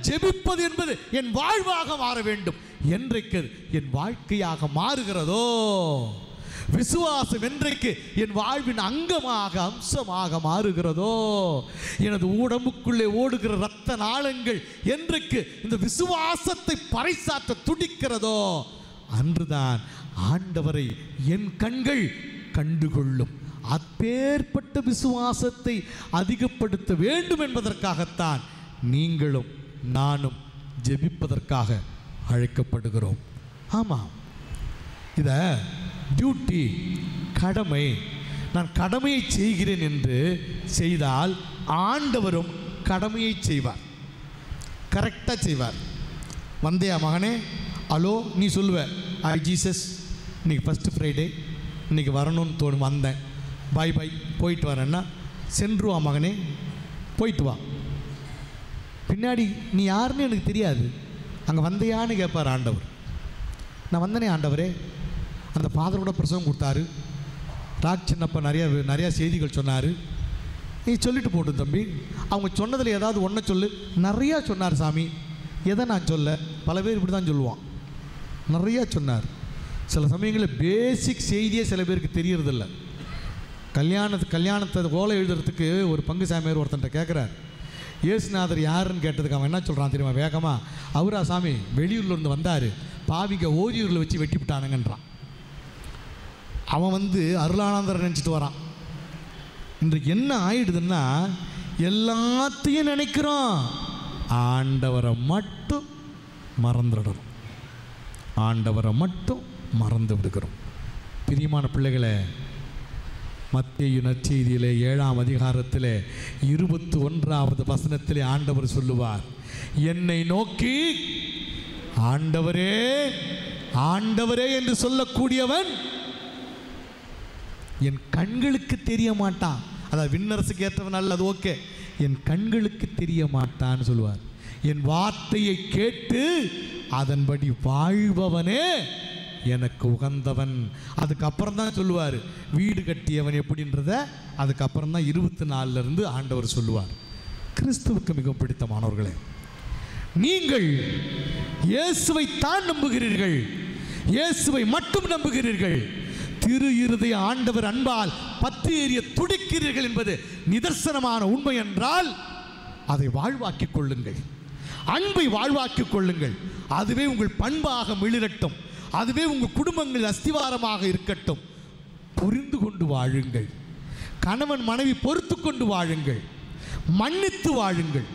[SPEAKER 2] ஜெபிப்பது என்பது என் வாழ்வாக மாற வேண்டும் என்றைக்கு அது என் வாழ்க்கையாக மாறுகிறதோ விசுவாசம் என்றைக்கு என் வாழ்வின் அங்கமாக அம்சமாக மாறுகிறதோ எனது உடம்புக்குள்ளே ஓடுகிற இரத்த நாளங்கள் என்றைக்கு இந்த விசுவாசத்தை பறைசாற்ற துடிக்கிறதோ அன்றுதான் ஆண்டவரை என் கண்கள் கண்டுகொள்ளும் அப்பேற்பட்ட விசுவாசத்தை அதிகப்படுத்த வேண்டும் என்பதற்காகத்தான் நீங்களும் நானும் ஜெபிப்பதற்காக அழைக்கப்படுகிறோம் ஆமாம் இத டியூட்டி கடமை நான் கடமையை செய்கிறேன் என்று செய்தால் ஆண்டவரும் கடமையை செய்வார் கரெக்டாக செய்வார் வந்தியா மகனே ஹலோ நீ சொல்லுவ ஐ ஜீசஸ் இன்னைக்கு ஃபஸ்ட்டு ஃப்ரைடே இன்னைக்கு வரணும்னு தோணும் வந்தேன் பை பை போயிட்டு வரேன்னா சென்று வா மகனே போயிட்டு வா பின்னாடி நீ யாருன்னு எனக்கு தெரியாது அங்கே வந்தியான்னு கேட்பார் ஆண்டவர் நான் வந்தனே ஆண்டவரே அந்த ஃபாதரோட பிரசவம் கொடுத்தாரு ராக் சின்னப்பா நிறைய நிறையா செய்திகள் சொன்னார் நீ சொல்லிட்டு போட்டு தம்பி அவங்க சொன்னதில் ஏதாவது ஒன்றை சொல்லு நிறையா சொன்னார் சாமி எதை நான் சொல்ல பல பேர் இப்படி தான் சொல்லுவான் நிறையா சொன்னார் சில சமயங்களில் பேசிக் செய்தியே சில பேருக்கு தெரியறதில்ல கல்யாணத்து கல்யாணத்தை ஓலை எழுதுறதுக்கு ஒரு பங்கு சாமியார் ஒருத்தன்ட்ட கேட்குறார் இயேசுநாதர் யாருன்னு கேட்டதுக்கு அவன் என்ன சொல்கிறான் தெரியுமா வேகமாக அவரா சாமி வெளியூர்ல இருந்து வந்தார் பாவிங்க ஓரியூரில் வச்சு வெட்டி விட்டானுங்கன்றான் அவன் வந்து அருளானந்தரை நினச்சிட்டு வரான் இன்றைக்கு என்ன ஆயிடுதுன்னா எல்லாத்தையும் நினைக்கிறோம் ஆண்டவரை மட்டும் மறந்துடணும் ஆண்டவரை மட்டும் மறந்து விடுகிறோம் பிரியமான பிள்ளைகளே மத்திய நற்செய்தியிலே ஏழாம் அதிகாரத்திலே இருபத்தி ஒன்றாவது வசனத்திலே ஆண்டவர் சொல்லுவார் என்னை நோக்கி ஆண்டவரே ஆண்டவரே என்று சொல்லக்கூடியவன் என் கண்களுக்கு தெரிய மாட்டான் அதாவது விண்ணரசுக்கு ஏற்றவன் அல்ல அது ஓகே என் கண்களுக்கு தெரிய மாட்டான்னு சொல்லுவார் என் வார்த்தையை கேட்டு அதன்படி வாழ்பவனே எனக்கு உகந்தவன் அதுக்கப்புறம் தான் சொல்லுவார் வீடு கட்டியவன் எப்படின்றத அதுக்கப்புறம் தான் இருபத்தி நாலுல இருந்து ஆண்டவர் சொல்லுவார் கிறிஸ்துவுக்கு மிகவும் பிடித்தமானவர்களே நீங்கள் இயேசுவை தான் நம்புகிறீர்கள் இயேசுவை மட்டும் நம்புகிறீர்கள் திரு இருதய ஆண்டவர் அன்பால் பற்றி எறிய துடிக்கிறீர்கள் என்பது நிதர்சனமான உண்மை என்றால் அதை வாழ்வாக்கிக் கொள்ளுங்கள் அன்பை வாழ்வாக்கிக் கொள்ளுங்கள் அதுவே உங்கள் பண்பாக மிளிரட்டும் அதுவே உங்கள் குடும்பங்கள் அஸ்திவாரமாக இருக்கட்டும் புரிந்து கொண்டு வாழுங்கள் கணவன் மனைவி பொறுத்து கொண்டு வாழுங்கள் மன்னித்து வாழுங்கள்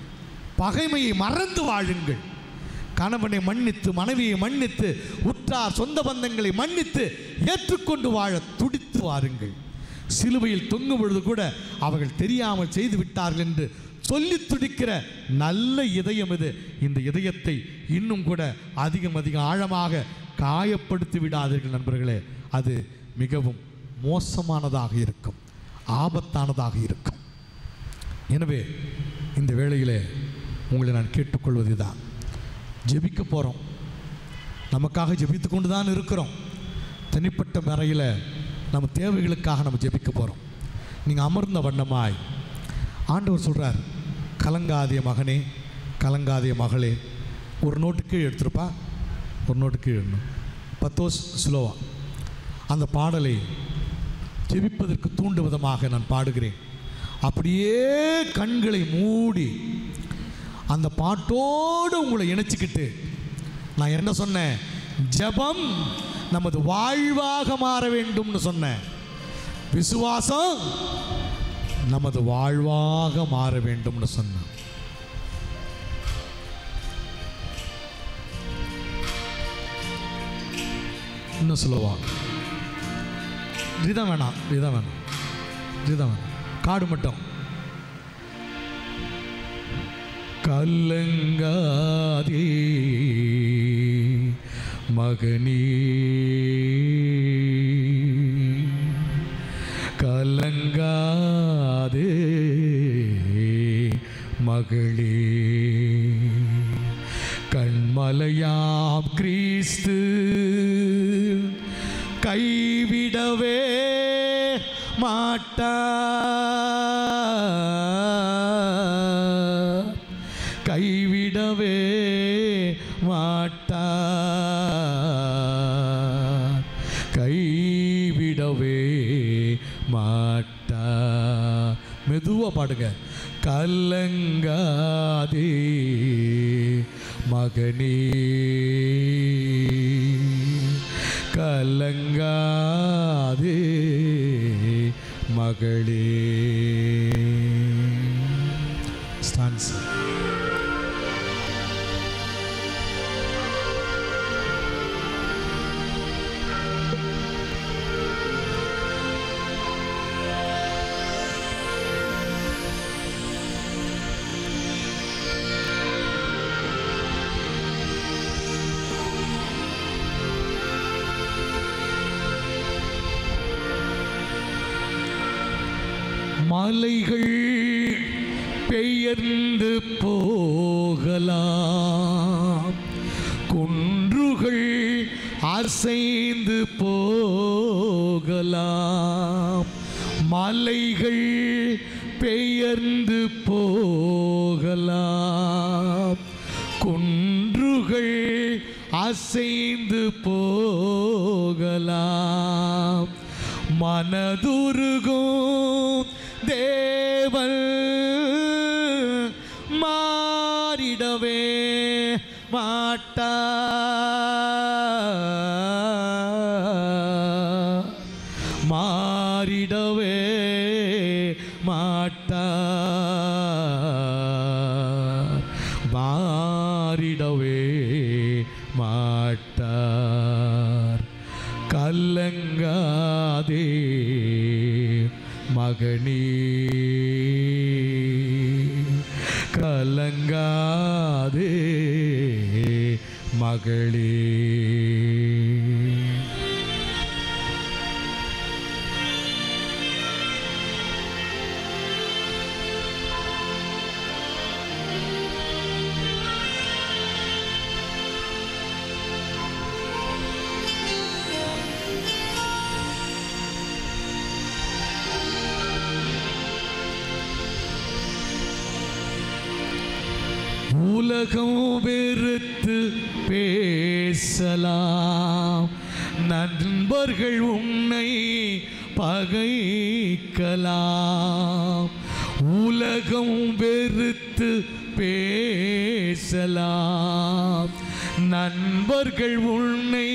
[SPEAKER 2] பகைமையை மறந்து வாழுங்கள் கணவனை மன்னித்து மனைவியை மன்னித்து உற்றார் சொந்த பந்தங்களை மன்னித்து ஏற்றுக்கொண்டு வாழ துடித்து வாருங்கள் சிலுவையில் தொங்கும் பொழுது கூட அவர்கள் தெரியாமல் செய்து விட்டார்கள் என்று சொல்லி துடிக்கிற நல்ல இதயம் இது இந்த இதயத்தை இன்னும் கூட அதிகம் அதிகம் ஆழமாக காயப்படுத்தி விடாதீர்கள் நண்பர்களே அது மிகவும் மோசமானதாக இருக்கும் ஆபத்தானதாக இருக்கும் எனவே இந்த வேளையிலே உங்களை நான் கேட்டுக்கொள்வது தான் ஜெபிக்க போகிறோம் நமக்காக ஜெபித்து கொண்டு தான் இருக்கிறோம் தனிப்பட்ட முறையில் நம்ம தேவைகளுக்காக நம்ம ஜெபிக்க போகிறோம் நீங்கள் அமர்ந்த வண்ணமாய் ஆண்டவர் சொல்கிறார் கலங்காதிய மகனே கலங்காதிய மகளே ஒரு நோட்டு கீழே எடுத்துருப்பா ஒரு நோட்டு கீழே இடணும் பத்தோஸ் ஸ்லோவா அந்த பாடலை ஜெபிப்பதற்கு தூண்டு விதமாக நான் பாடுகிறேன் அப்படியே கண்களை மூடி அந்த பாட்டோடு உங்களை இணைச்சிக்கிட்டு நான் என்ன சொன்னேன் ஜெபம் நமது வாழ்வாக மாற வேண்டும்னு சொன்னேன் விசுவாசம் நமது வாழ்வாக மாற வேண்டும்னு சொன்னேன் இன்னும் சொல்லுவா இதுதான் வேணாம் இதுதான் வேணாம் இதுதான் வேணாம் காடு மட்டும் கலங்காதே மகனே கலங்காதே மகளே கண்மலையாம் கிறிஸ்து கைவிடவே மாட்டா கைவிடவே மாட்டா மெதுவா பாடுங்க கலங்காதே மகனே கலங்காதே மகளே ஸ்டான்ஸ் மலைகள் பெயர்ந்து போகலாம் குன்றுகள் அசைந்து போகலாம் மலைகள் பெயர்ந்து போகலாம் குன்றுகள் அசைந்து போகலாம் மனதுருகும் தேவன் மாறிடவே மாட்டார் மாறிடவே மாட்டார் மாறிடவே மாட்டார் கலங்காதே மகனே கலங்காதே மகளே உலகம் வெறுத்து பேசலாம் நண்பர்கள் உன்னை பகைக்கலாம் உலகம் வெறுத்து பேசலாம் நண்பர்கள் உன்னை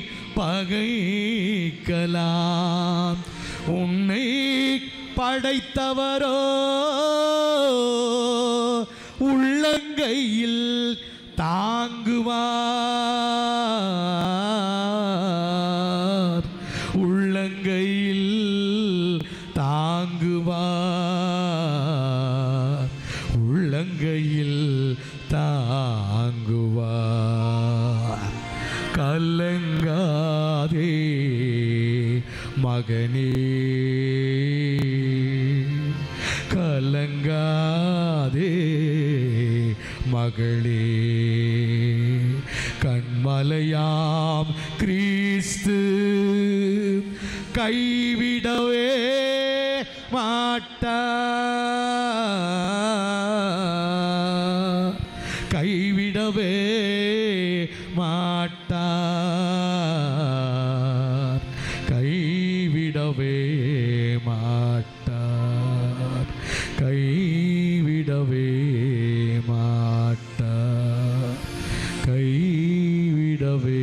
[SPEAKER 2] பகைக்கலாம் உன்னை படைத்தவரோ உள்ளங்கையில் தாங்குவார் உள்ளங்கையில் தாங்குவார் உள்ளங்கையில் தாங்குவார் கலங்காதே மகனே கலங்காதே மகளே கண்மலையாம் கிறிஸ்து கைவிடவே மாட்டார் கைவிடவே மாட்டார் கைவிடவே மாட்டார் கைவிடவே மாட்டார் கைவிடவே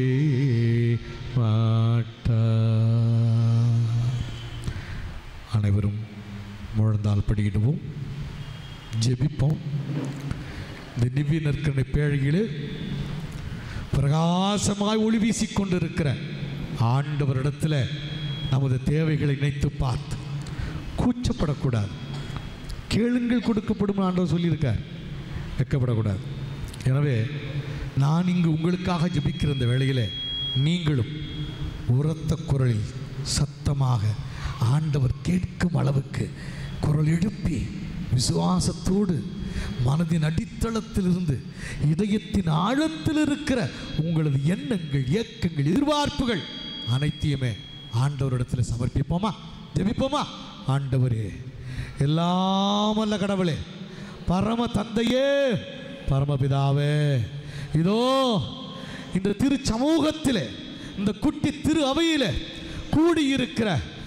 [SPEAKER 2] மாட்டார் அனைவரும் முழந்தால் படியிடுவோம் ஜெபிப்போம் இந்த நிவ்ய நற்கரணை பேழையிலே பிரகாசமாய் ஒளி வீசிக் கொண்டிருக்கிற ஆண்டவரிடத்தில் நமது தேவைகளை நினைத்து பார்த்து கூச்சப்படக்கூடாது கேளுங்கள் கொடுக்கப்படும் ஆண்டவர் சொல்லியிருக்கார் வெக்கப்படக்கூடாது எனவே நான் இங்கு உங்களுக்காக ஜெபிக்கிற இந்த வேளையிலே நீங்களும் உரத்த குரலில் சத்தமாக ஆண்டவர் கேட்கும் அளவுக்கு குரல் எழுப்பி விசுவாசத்தோடு மனதின் அடித்தளத்திலிருந்து இதயத்தின் ஆழத்தில் இருக்கிற உங்களது எண்ணங்கள் இயக்கங்கள் எதிர்பார்ப்புகள் அனைத்தையுமே ஆண்டவரிடத்தில் சமர்ப்பிப்போமா ஜெபிப்போமா ஆண்டவரே எல்லாம் அல்ல கடவுளே பரம தந்தையே பரமபிதாவே இதோ இந்த திரு சமூகத்திலே இந்த குட்டி திரு அவையிலே கூடியிருக்கிற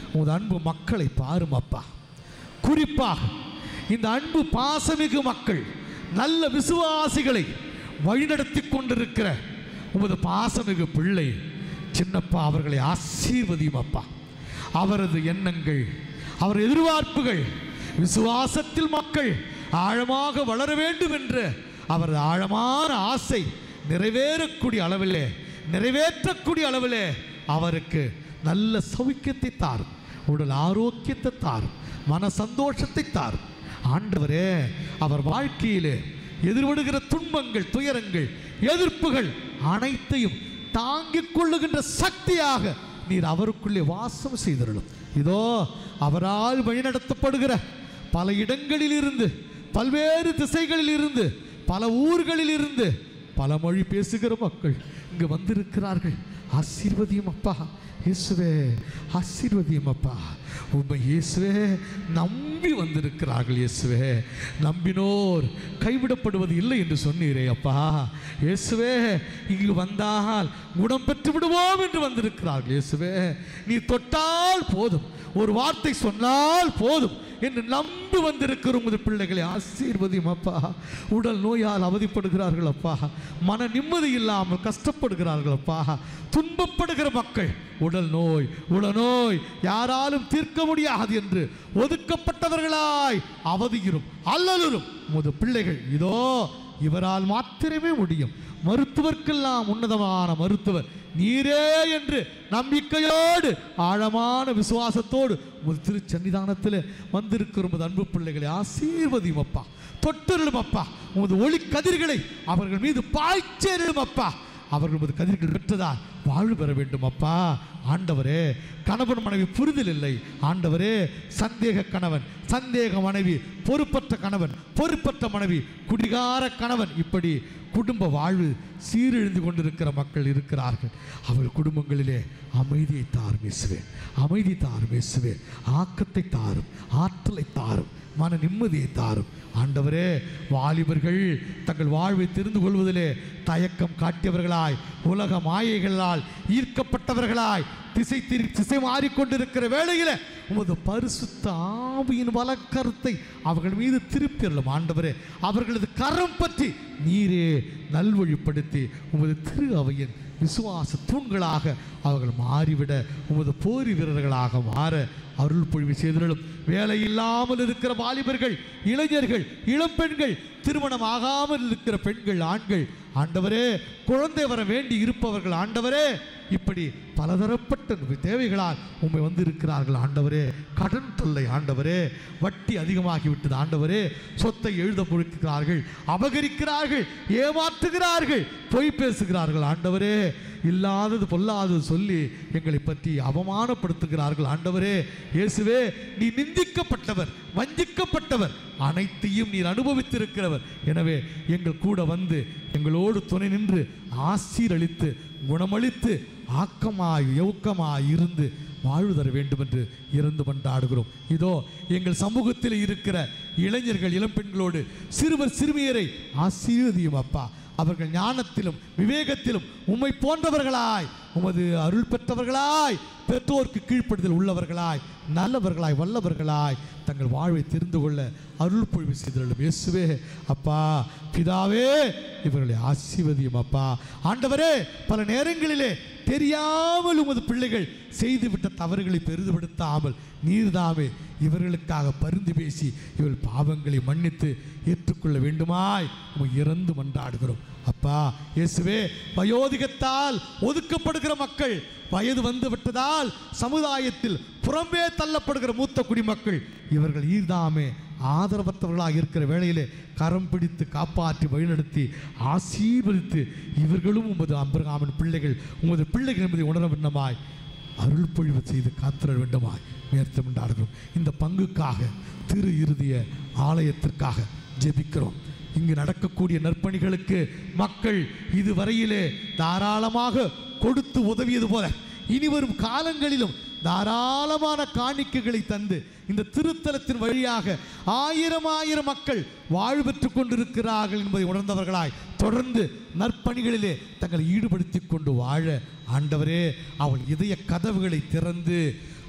[SPEAKER 2] உமது அன்பு மக்களை பாரும் அப்பா குறிப்பாக இந்த அன்பு பாசமிகு மக்கள் நல்ல விசுவாசிகளை வழிநடத்தி கொண்டிருக்கிற உமது பாசமிகு பிள்ளை சின்னப்பா அவர்களை ஆசீர்வதியும் அப்பா அவரது எண்ணங்கள் அவர் எதிர்பார்ப்புகள் விசுவாசத்தில் மக்கள் ஆழமாக வளர வேண்டும் என்ற அவரது ஆழமான ஆசை நிறைவேறக்கூடிய அளவிலே நிறைவேற்றக்கூடிய அளவிலே அவருக்கு நல்ல சௌக்கியத்தை தாரும் உடல் ஆரோக்கியத்தை தாரும் மன சந்தோஷத்தை தாரும் ஆண்டவரே அவர் வாழ்க்கையிலே எதிர்விடுகிற துன்பங்கள் துயரங்கள் எதிர்ப்புகள் அனைத்தையும் தாங்கிக் கொள்ளுகின்ற சக்தியாக நீர் அவருக்குள்ளே வாசம் செய்திருளும் இதோ அவரால் வழிநடத்தப்படுகிற பல இடங்களில் இருந்து பல்வேறு திசைகளில் இருந்து பல ஊர்களில் இருந்து பல மொழி பேசுகிற மக்கள் இங்கு வந்திருக்கிறார்கள் ஆசீர்வதியும் அப்பா இயேசுவே ஆசீர்வதியும் அப்பா உண்மை இயேசுவே நம்பி வந்திருக்கிறார்கள் இயேசுவே நம்பினோர் கைவிடப்படுவது இல்லை என்று சொன்னீரே அப்பா இயேசுவே இங்கு வந்தால் குணம் பெற்று விடுவோம் என்று வந்திருக்கிறார்கள் இயேசுவே நீ தொட்டால் போதும் ஒரு வார்த்தை சொன்னால் போதும் என்று நம்பி வந்திருக்கிற உமது பிள்ளைகளை ஆசீர்வதியும் அப்பா உடல் நோயால் அவதிப்படுகிறார்கள் அப்பா மன நிம்மதி இல்லாமல் கஷ்டப்படுகிறார்கள் அப்பா துன்பப்படுகிற மக்கள் உடல் நோய் உடல் நோய் யாராலும் தீர்க்க முடியாது என்று ஒதுக்கப்பட்டவர்களாய் அவதியிரும் அல்லலுறும் உமது பிள்ளைகள் இதோ இவரால் மாத்திரமே முடியும் மருத்துவர்க்கெல்லாம் உன்னதமான மருத்துவர் நீரே என்று நம்பிக்கையோடு ஆழமான விசுவாசத்தோடு ஒரு திருச்சன்னிதானத்தில் வந்திருக்கிற உமது அன்பு பிள்ளைகளை ஆசீர்வதியும் அப்பா தொட்டருளும் அப்பா உமது ஒளி கதிர்களை அவர்கள் மீது பாய்ச்சேரிடும் அப்பா அவர்கள் உமது கதிர்கள் பெற்றதால் வாழ்வு பெற வேண்டும் அப்பா ஆண்டவரே கணவன் மனைவி புரிதல் இல்லை ஆண்டவரே சந்தேக கணவன் சந்தேக மனைவி பொறுப்பற்ற கணவன் பொறுப்பற்ற மனைவி குடிகார கணவன் இப்படி குடும்ப வாழ்வு சீரழிந்து கொண்டிருக்கிற மக்கள் இருக்கிறார்கள் அவர்கள் குடும்பங்களிலே அமைதியை தாரும் இயேசுவே அமைதி தாரும் இயேசுவே ஆக்கத்தை தாரும் ஆற்றலை தாரும் மன நிம்மதியை தாரும் ஆண்டவரே வாலிபர்கள் தங்கள் வாழ்வை தெரிந்து கொள்வதிலே தயக்கம் காட்டியவர்களாய் உலக மாயைகளால் ஈர்க்கப்பட்டவர்களாய் திசை திரி திசை மாறிக்கொண்டிருக்கிற வேளையில உமது பரிசுத்த ஆவியின் வலக்கருத்தை அவர்கள் மீது திருப்பிடலும் ஆண்டவரே அவர்களது கரம் பற்றி நீரே நல்வழிப்படுத்தி உமது திரு அவையின் விசுவாச தூண்களாக அவர்கள் மாறிவிட உமது போரி வீரர்களாக மாற அருள் பொழிவு செய்திருளும் வேலை இல்லாமல் இருக்கிற வாலிபர்கள் இளைஞர்கள் இளம்பெண்கள் திருமணம் ஆகாமல் இருக்கிற பெண்கள் ஆண்கள் ஆண்டவரே குழந்தை வர வேண்டி இருப்பவர்கள் ஆண்டவரே இப்படி பலதரப்பட்ட தேவைகளால் உண்மை வந்து இருக்கிறார்கள் ஆண்டவரே கடன் தொல்லை ஆண்டவரே வட்டி அதிகமாகிவிட்டது ஆண்டவரே சொத்தை எழுத முழுக்கிறார்கள் அபகரிக்கிறார்கள் ஏமாற்றுகிறார்கள் பொய் பேசுகிறார்கள் ஆண்டவரே இல்லாதது பொல்லாதது சொல்லி எங்களை பற்றி அவமானப்படுத்துகிறார்கள் ஆண்டவரே இயேசுவே நீ நிந்திக்கப்பட்டவர் வஞ்சிக்கப்பட்டவர் அனைத்தையும் நீர் அனுபவித்திருக்கிறவர் எனவே எங்கள் கூட வந்து எங்களோடு துணை நின்று ஆசீரளித்து குணமளித்து ஆக்கமாய் யவுக்கமாய் இருந்து வாழ்வு தர வேண்டும் என்று இறந்து கொண்டாடுகிறோம் இதோ எங்கள் சமூகத்தில் இருக்கிற இளைஞர்கள் இளம்பெண்களோடு சிறுவர் சிறுமியரை ஆசீர்வதியும் அப்பா அவர்கள் ஞானத்திலும் விவேகத்திலும் உம்மை போன்றவர்களாய் உமது அருள் பெற்றவர்களாய் பெற்றோருக்கு கீழ்ப்படுதல் உள்ளவர்களாய் நல்லவர்களாய் வல்லவர்களாய் தங்கள் வாழ்வை தெரிந்து கொள்ள அருள் பொழிவு செய்தலும் இயேசுவே அப்பா பிதாவே இவர்களை ஆசீர்வதியும் அப்பா ஆண்டவரே பல நேரங்களிலே தெரியாமல் உமது பிள்ளைகள் செய்துவிட்ட தவறுகளை பெரிதுபடுத்தாமல் நீர்தாமே இவர்களுக்காக பரிந்து பேசி இவள் பாவங்களை மன்னித்து ஏற்றுக்கொள்ள வேண்டுமாய் உம்மை இறந்து மன்றாடுகிறோம் அப்பா இயேசுவே வயோதிகத்தால் ஒதுக்கப்படுகிற மக்கள் வயது வந்து விட்டதால் சமுதாயத்தில் புறம்பே தள்ளப்படுகிற மூத்த குடிமக்கள் இவர்கள் ஈர்தாமே ஆதரவற்றவர்களாக இருக்கிற வேளையிலே கரம் பிடித்து காப்பாற்றி வழிநடத்தி ஆசீர்வதித்து இவர்களும் உமது அம்பரகாமன் பிள்ளைகள் உமது பிள்ளைகள் என்பதை உணர வேண்டுமாய் அருள் பொழிவு செய்து காத்திர வேண்டுமாய் முயற்சி கொண்டாடுகிறோம் இந்த பங்குக்காக திரு இறுதிய ஆலயத்திற்காக ஜெபிக்கிறோம் இங்கு நடக்கக்கூடிய நற்பணிகளுக்கு மக்கள் இதுவரையிலே தாராளமாக கொடுத்து உதவியது போல இனி வரும் காலங்களிலும் தாராளமான காணிக்கைகளை தந்து இந்த திருத்தலத்தின் வழியாக ஆயிரம் ஆயிரம் மக்கள் வாழ்வு பெற்றுக் கொண்டிருக்கிறார்கள் என்பதை உணர்ந்தவர்களாய் தொடர்ந்து நற்பணிகளிலே தங்களை ஈடுபடுத்திக் கொண்டு வாழ ஆண்டவரே அவள் இதய கதவுகளை திறந்து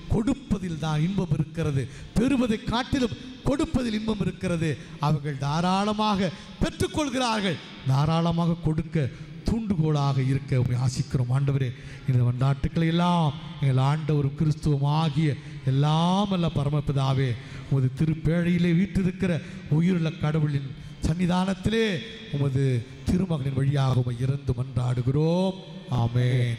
[SPEAKER 2] கொடுப்பதில் தான் இன்பம் இருக்கிறது பெறுவதை காட்டிலும் கொடுப்பதில் இன்பம் இருக்கிறது அவர்கள் தாராளமாக பெற்றுக்கொள்கிறார்கள் தாராளமாக கொடுக்க தூண்டுகோலாக இருக்க உம்மை ஆசிக்கிறோம் ஆண்டவரே இந்த நாட்டுக்களை எல்லாம் எங்கள் ஆண்டவரும் கிறிஸ்துவம் ஆகிய எல்லாம் அல்ல பரமபிதாவே உமது திருப்பேழையிலே வீற்றிருக்கிற உயிருள்ள கடவுளின் சன்னிதானத்திலே உமது திருமகனின் வழியாக உமை இறந்து மன்றாடுகிறோம் ஆமென்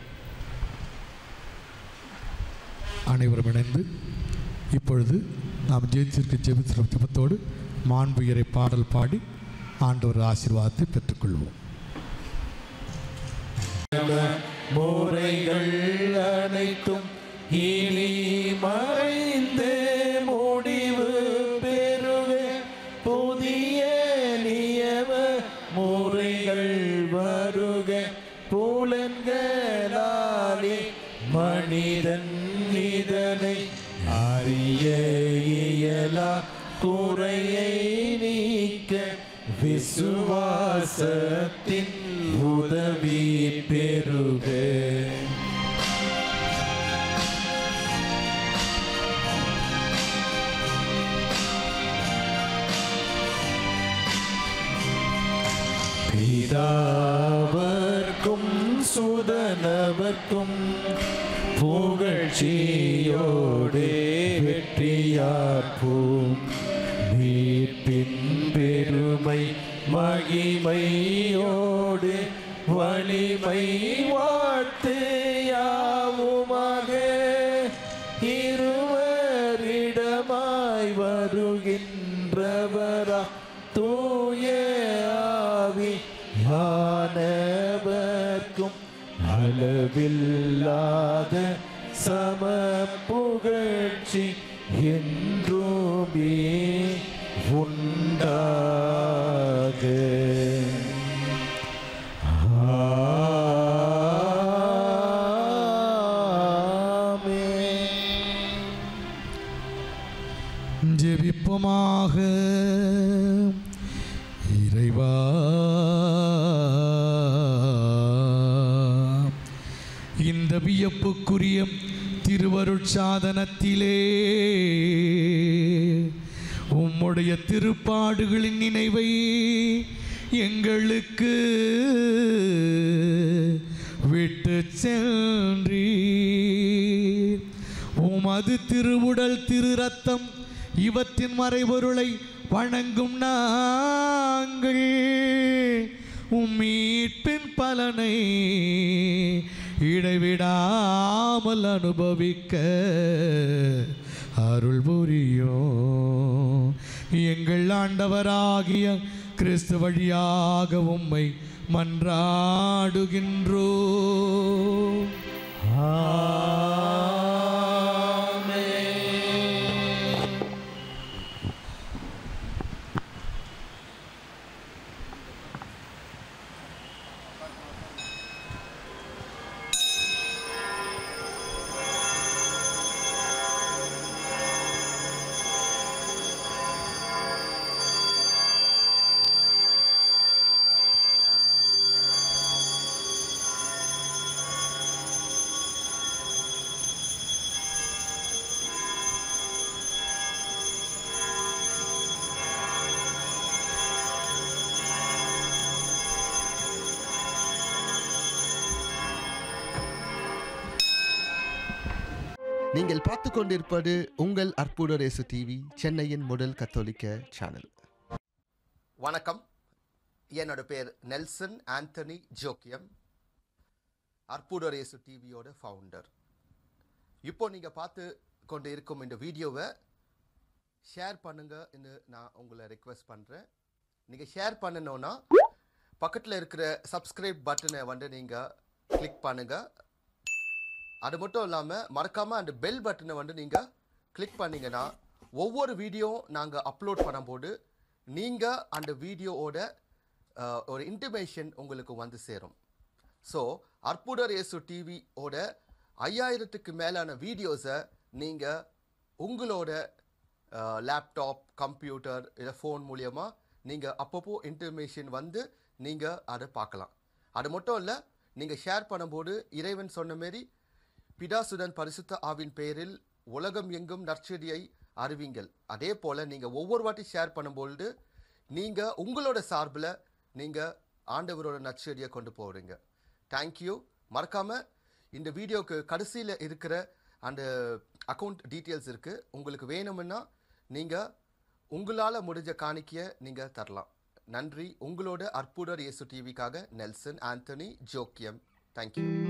[SPEAKER 2] அனைவரும் இணைந்து இப்பொழுது நாம் ஜெயிச்சிருக்க ஜெபித்திர ஜெபத்தோடு மாண்புயரை பாடல் பாடி ஆண்டவர் ஆசீர்வாதத்தை பெற்றுக்கொள்வோம்
[SPEAKER 4] முறைகள் அனைத்தும் இனி மறைந்து முடிவு பெறுக புதிய நியம முறைகள் வருக புலன்களாலே மனிதன் இதனை அறிய இயலா குறையை நீக்க விசுவாசத்தின் உதவி பெறுக பிதாவர்க்கும் சுதனவர்க்கும் புகழ்ச்சியோடு வெற்றியாற்போம் மீட்பின் பெருமை மகிமையோடு வலிமை வாழ்த்து யாவுமாக இருவரிடமாய் வருகின்றவரா தூய ஆவி யானவர்க்கும் அளவில்லாத சம புகழ்ச்சி என்றுமே உண்டாக ஆமென்.
[SPEAKER 2] ஜெபிப்போமாக இறைவா இந்த வியப்புக்குரிய திருவருட்சாதனத்திலே உம்முடைய திருப்பாடுகளின் நினைவை எங்களுக்கு விட்டு சென்றீர் உமது திருவுடல் திரு ரத்தம் இவற்றின் மறைபொருளை வணங்கும் நாங்கள் உம் மீட்பின் பலனை இடைவிடாமல் அனுபவிக்க அருள் புரியும் எங்கள் ஆண்டவராகிய கிறிஸ்து வழியாக உம்மை மன்றாடுகின்றோ
[SPEAKER 4] ஆமென்.
[SPEAKER 1] நீங்கள் பார்த்து கொண்டிருப்பது உங்கள் அற்புத ரேசு டிவி சென்னையின் முதல் கத்தோலிக்க சேனல் வணக்கம் என்னோட பேர் நெல்சன் ஆண்டனி ஜோக்கியம் அற்புத ரேசு டிவியோட ஃபவுண்டர் இப்போ நீங்கள் பார்த்து கொண்டு இருக்கும் இந்த வீடியோவை ஷேர் பண்ணுங்கன்னு நான் உங்களை ரெக்வெஸ்ட் பண்ணுறேன் நீங்கள் ஷேர் பண்ணணும்னா பக்கத்தில் இருக்கிற சப்ஸ்கிரைப் பட்டனை வந்து நீங்கள் கிளிக் பண்ணுங்கள் அது மட்டும் இல்லாமல் மறக்காமல் அந்த பெல் பட்டனை வந்து நீங்கள் கிளிக் பண்ணீங்கன்னா ஒவ்வொரு வீடியோ நாங்கள் அப்லோட் பண்ணும்போது நீங்கள் அந்த வீடியோவோட அஹ், ஒரு இன்டிமேஷன் உங்களுக்கு வந்து சேரும் ஸோ அற்புதர் இயேசு டிவியோட ஐயாயிரத்துக்கு மேலான வீடியோஸை நீங்கள் உங்களோட லேப்டாப் கம்ப்யூட்டர் இல்லை ஃபோன் மூலியமாக நீங்கள் அப்பப்போ இன்டர்மேஷன் வந்து நீங்கள் அதை பார்க்கலாம் அது மட்டும் இல்லை நீங்கள் ஷேர் பண்ணும்போது இறைவன் சொன்ன மாரி பிதாசுடன் பரிசுத்த ஆவின் பெயரில் உலகம் எங்கும் நற்செடியை அறிவிங்கள் அதே போல நீங்க ஒவ்வொரு வாட்டி ஷேர் பண்ணும்பொழுது நீங்க உங்களோட சார்பில் நீங்க ஆண்டவரோட நற்செடியை கொண்டு போறீங்க தேங்க்யூ மறக்காம இந்த வீடியோக்கு கடைசியில் இருக்கிற அந்த அக்கௌண்ட் டீட்டெயில்ஸ் இருக்கு உங்களுக்கு வேணும்னா நீங்க உங்களால் முடிஞ்ச காணிக்கையை நீங்க தரலாம் நன்றி உங்களோட அற்புதர் இயேசு டிவிக்காக நெல்சன் ஆண்டனி ஜோக்கியம் தேங்க்யூ